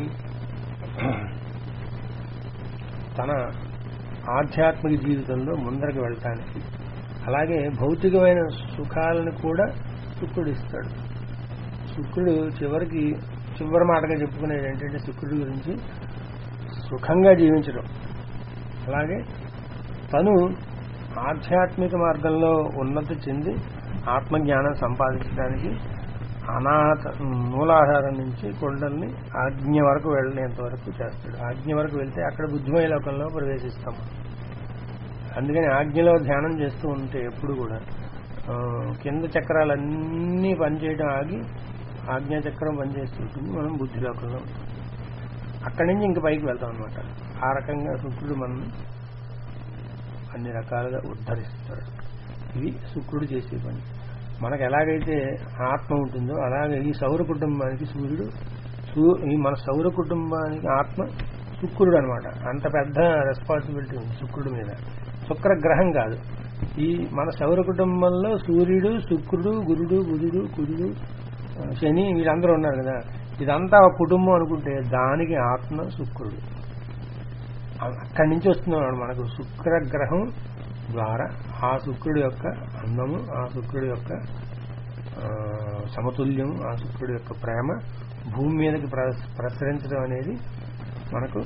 S1: తన ఆధ్యాత్మిక జీవితంలో ముందరకు వెళ్ళటానికి అలాగే భౌతికమైన సుఖాలను కూడా శుక్రుడు ఇస్తాడు శుక్రుడు చివరికి చివరి మాటగా చెప్పుకునేది ఏంటంటే శుక్రుడి గురించి సుఖంగా జీవించడం అలాగే తను ఆధ్యాత్మిక మార్గంలో ఉన్నతి చెంది ఆత్మజ్ఞానం సంపాదించడానికి అనాథ మూలాధారం నుంచి కొండల్ని ఆజ్ఞ వరకు వెళ్ళేంత వరకు చేస్తాడు ఆజ్ఞ వరకు వెళ్తే అక్కడ బుద్ధిమయ లోకంలో ప్రవేశిస్తాం అందుకని ఆజ్ఞలో ధ్యానం చేస్తూ ఉంటే ఎప్పుడు కూడా ఆ, కింద చక్రాలన్నీ పనిచేయడం ఆగి ఆజ్ఞా చక్రం పనిచేస్తుంటుంది మనం బుద్ధి లోకంలో ఉంటాం అక్కడి నుంచి ఇంక పైకి వెళ్తాం అనమాట ఆ రకంగా శుక్రుడు మనం అన్ని రకాలుగా ఉద్ధరిస్తాడు ఇది శుక్రుడు చేసే పని మనకు ఎలాగైతే ఆత్మ ఉంటుందో అలాగే ఈ సౌర కుటుంబానికి సూర్యుడు సూ- ఈ మన సౌర కుటుంబానికి ఆత్మ శుక్రుడు అనమాట అంత పెద్ద రెస్పాన్సిబిలిటీ ఉంది శుక్రుడి మీద శుక్ర గ్రహం కాదు ఈ మన సౌర కుటుంబంలో సూర్యుడు శుక్రుడు గురుడు బుధుడు కుజుడు ఆ, శని వీళ్ళందరూ ఉన్నారు కదా ఇదంతా ఒక కుటుంబం అనుకుంటే దానికి ఆత్మ శుక్రుడు అక్కడి నుంచి వస్తున్నాడు మనకు శుక్ర గ్రహం ద్వారా ఆ శుక్రుడి యొక్క అందము ఆ శుక్రుడి యొక్క ఆ, సమతుల్యం ఆ శుక్రుడి యొక్క ప్రేమ భూమి మీదకి ప్ర- ప్రసరించడం అనేది మనకు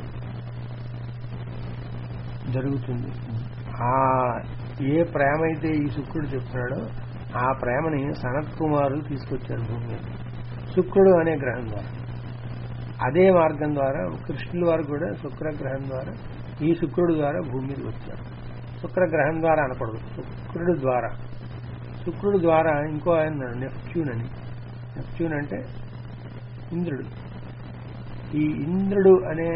S1: జరుగుతుంది ఆ ఏ ప్రేమ అయితే ఈ శుక్రుడు చెప్తున్నాడో ఆ ప్రేమని సనత్ కుమారులు తీసుకొచ్చారు భూమి మీద శుక్రుడు అనే గ్రహం ద్వారా అదే మార్గం ద్వారా కృష్ణుల వారు కూడా శుక్రగ్రహం ద్వారా ఈ శుక్రుడు ద్వారా భూమి మీదకి వచ్చారు శుక్రగ్రహం ద్వారా అనకూడదు శుక్రుడు ద్వారా శుక్రుడు ద్వారా ఇంకో ఆయన ఉన్నాడు, నెప్ట్యూన్ అని నెప్ట్యూన్ అంటే ఇంద్రుడు ఈ ఇంద్రుడు అనే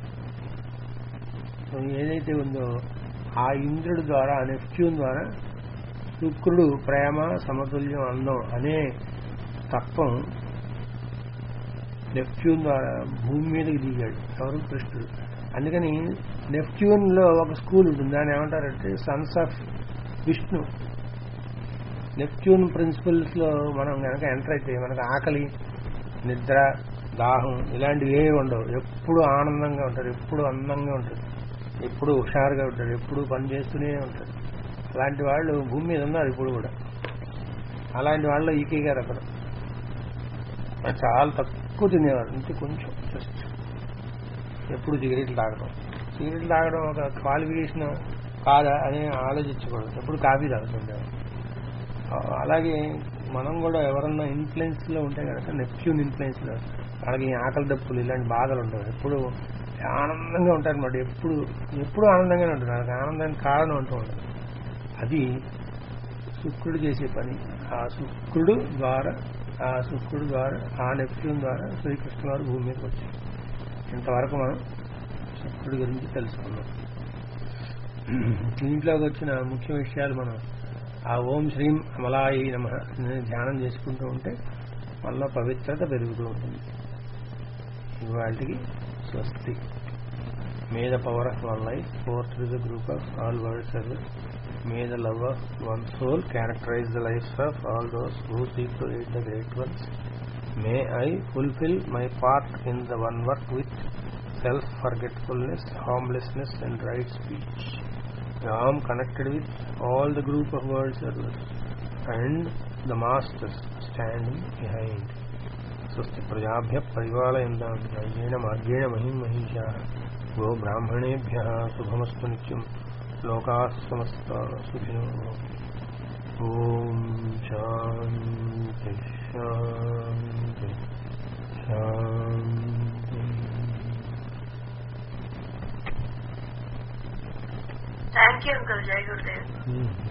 S1: ఏదైతే ఉందో ఆ ఇంద్రుడు ద్వారా ఆ నెప్ట్యూన్ ద్వారా శుక్రుడు ప్రేమ సమతుల్యం అందం అనే తత్వం నెప్ట్యూన్ ద్వారా భూమి మీదకి దిగాడు ఎవరు కృష్ణుడు అందుకని నెప్ట్యూన్ లో ఒక స్కూల్ ఉంటుంది దాన్ని ఏమంటారంటే sons of Vishnu Neptune principles లో మనం కనుక ఎంటర్ అయితే మనకు ఆకలి నిద్ర దాహం ఇలాంటివి ఏవి ఉండవు ఎప్పుడు ఆనందంగా ఉంటారు ఎప్పుడు అందంగా ఉంటారు ఎప్పుడు హుషారుగా ఉంటారు ఎప్పుడు పని చేస్తూనే ఉంటారు అలాంటి వాళ్ళు భూమి మీద ఉన్నారు ఇప్పుడు కూడా అలాంటి వాళ్ళు ఈకే గారు అక్కడ చాలా తక్కువ తినేవారు ఇంత కొంచెం జస్ట్ ఎప్పుడు సిగరెట్లు తాగడం సిగరెట్లు తాగడం ఒక క్వాలిఫికేషన్ కాదా అని ఆలోచించకూడదు ఎప్పుడు కాఫీ తాగుతుండేవారు ఆ, అలాగే మనం కూడా ఎవరన్నా ఇన్ఫ్లుయెన్స్ లో ఉంటే కనుక నెప్ట్యూన్ ఇన్ఫ్లుయెన్స్ లో వాళ్ళకి ఈ ఆకలి దప్పులు ఇలాంటి బాధలు ఉండవు ఎప్పుడు ఆనందంగా ఉంటారు అన్నమాట ఎప్పుడు ఎప్పుడు ఆనందంగానే ఉంటారు వాళ్ళకి ఆనందానికి కారణం అంటూ ఉండదు అది శుక్రుడు చేసే పని ఆ శుక్రుడు ద్వారా ఆ శుక్రుడు ద్వారా ఆ నెప్ట్యూన్ ద్వారా శ్రీకృష్ణ వారు భూమి మీదకి వచ్చారు ఇంతవరకు మనం శుక్రుడి గురించి తెలుసుకున్నాం దీంట్లోకి వచ్చిన ముఖ్య విషయాలు మనం ఆ ఓం శ్రీం అమలాయి నమ ధ్యానం చేసుకుంటూ ఉంటే మనలో పవిత్రత పెరుగుతూ ఉంటుంది ఇవాళకి స్వస్తి May the power of one life pour through the group of all world service. May the love of one soul characterize the lives of all those who seek to aid the great ones. May I fulfill my part in the one work with self-forgetfulness, harmlessness and right speech. I am connected with all the group of world servers and the masters standing behind. स्वस्ति प्रजाभ्य परिपालयन्तां न्याय्येन मार्गेण महिं महिषा गो ब्राह्मणेभ्यः शुभमस्तु नित्यं लोकाः समस्ताः सुखिनो भवन्तु। ॐ शान्ति शान्ति शान्ति
S2: థ్యాంక్ యూ అంకుల్ జై గురుదేవ్
S1: Hmm.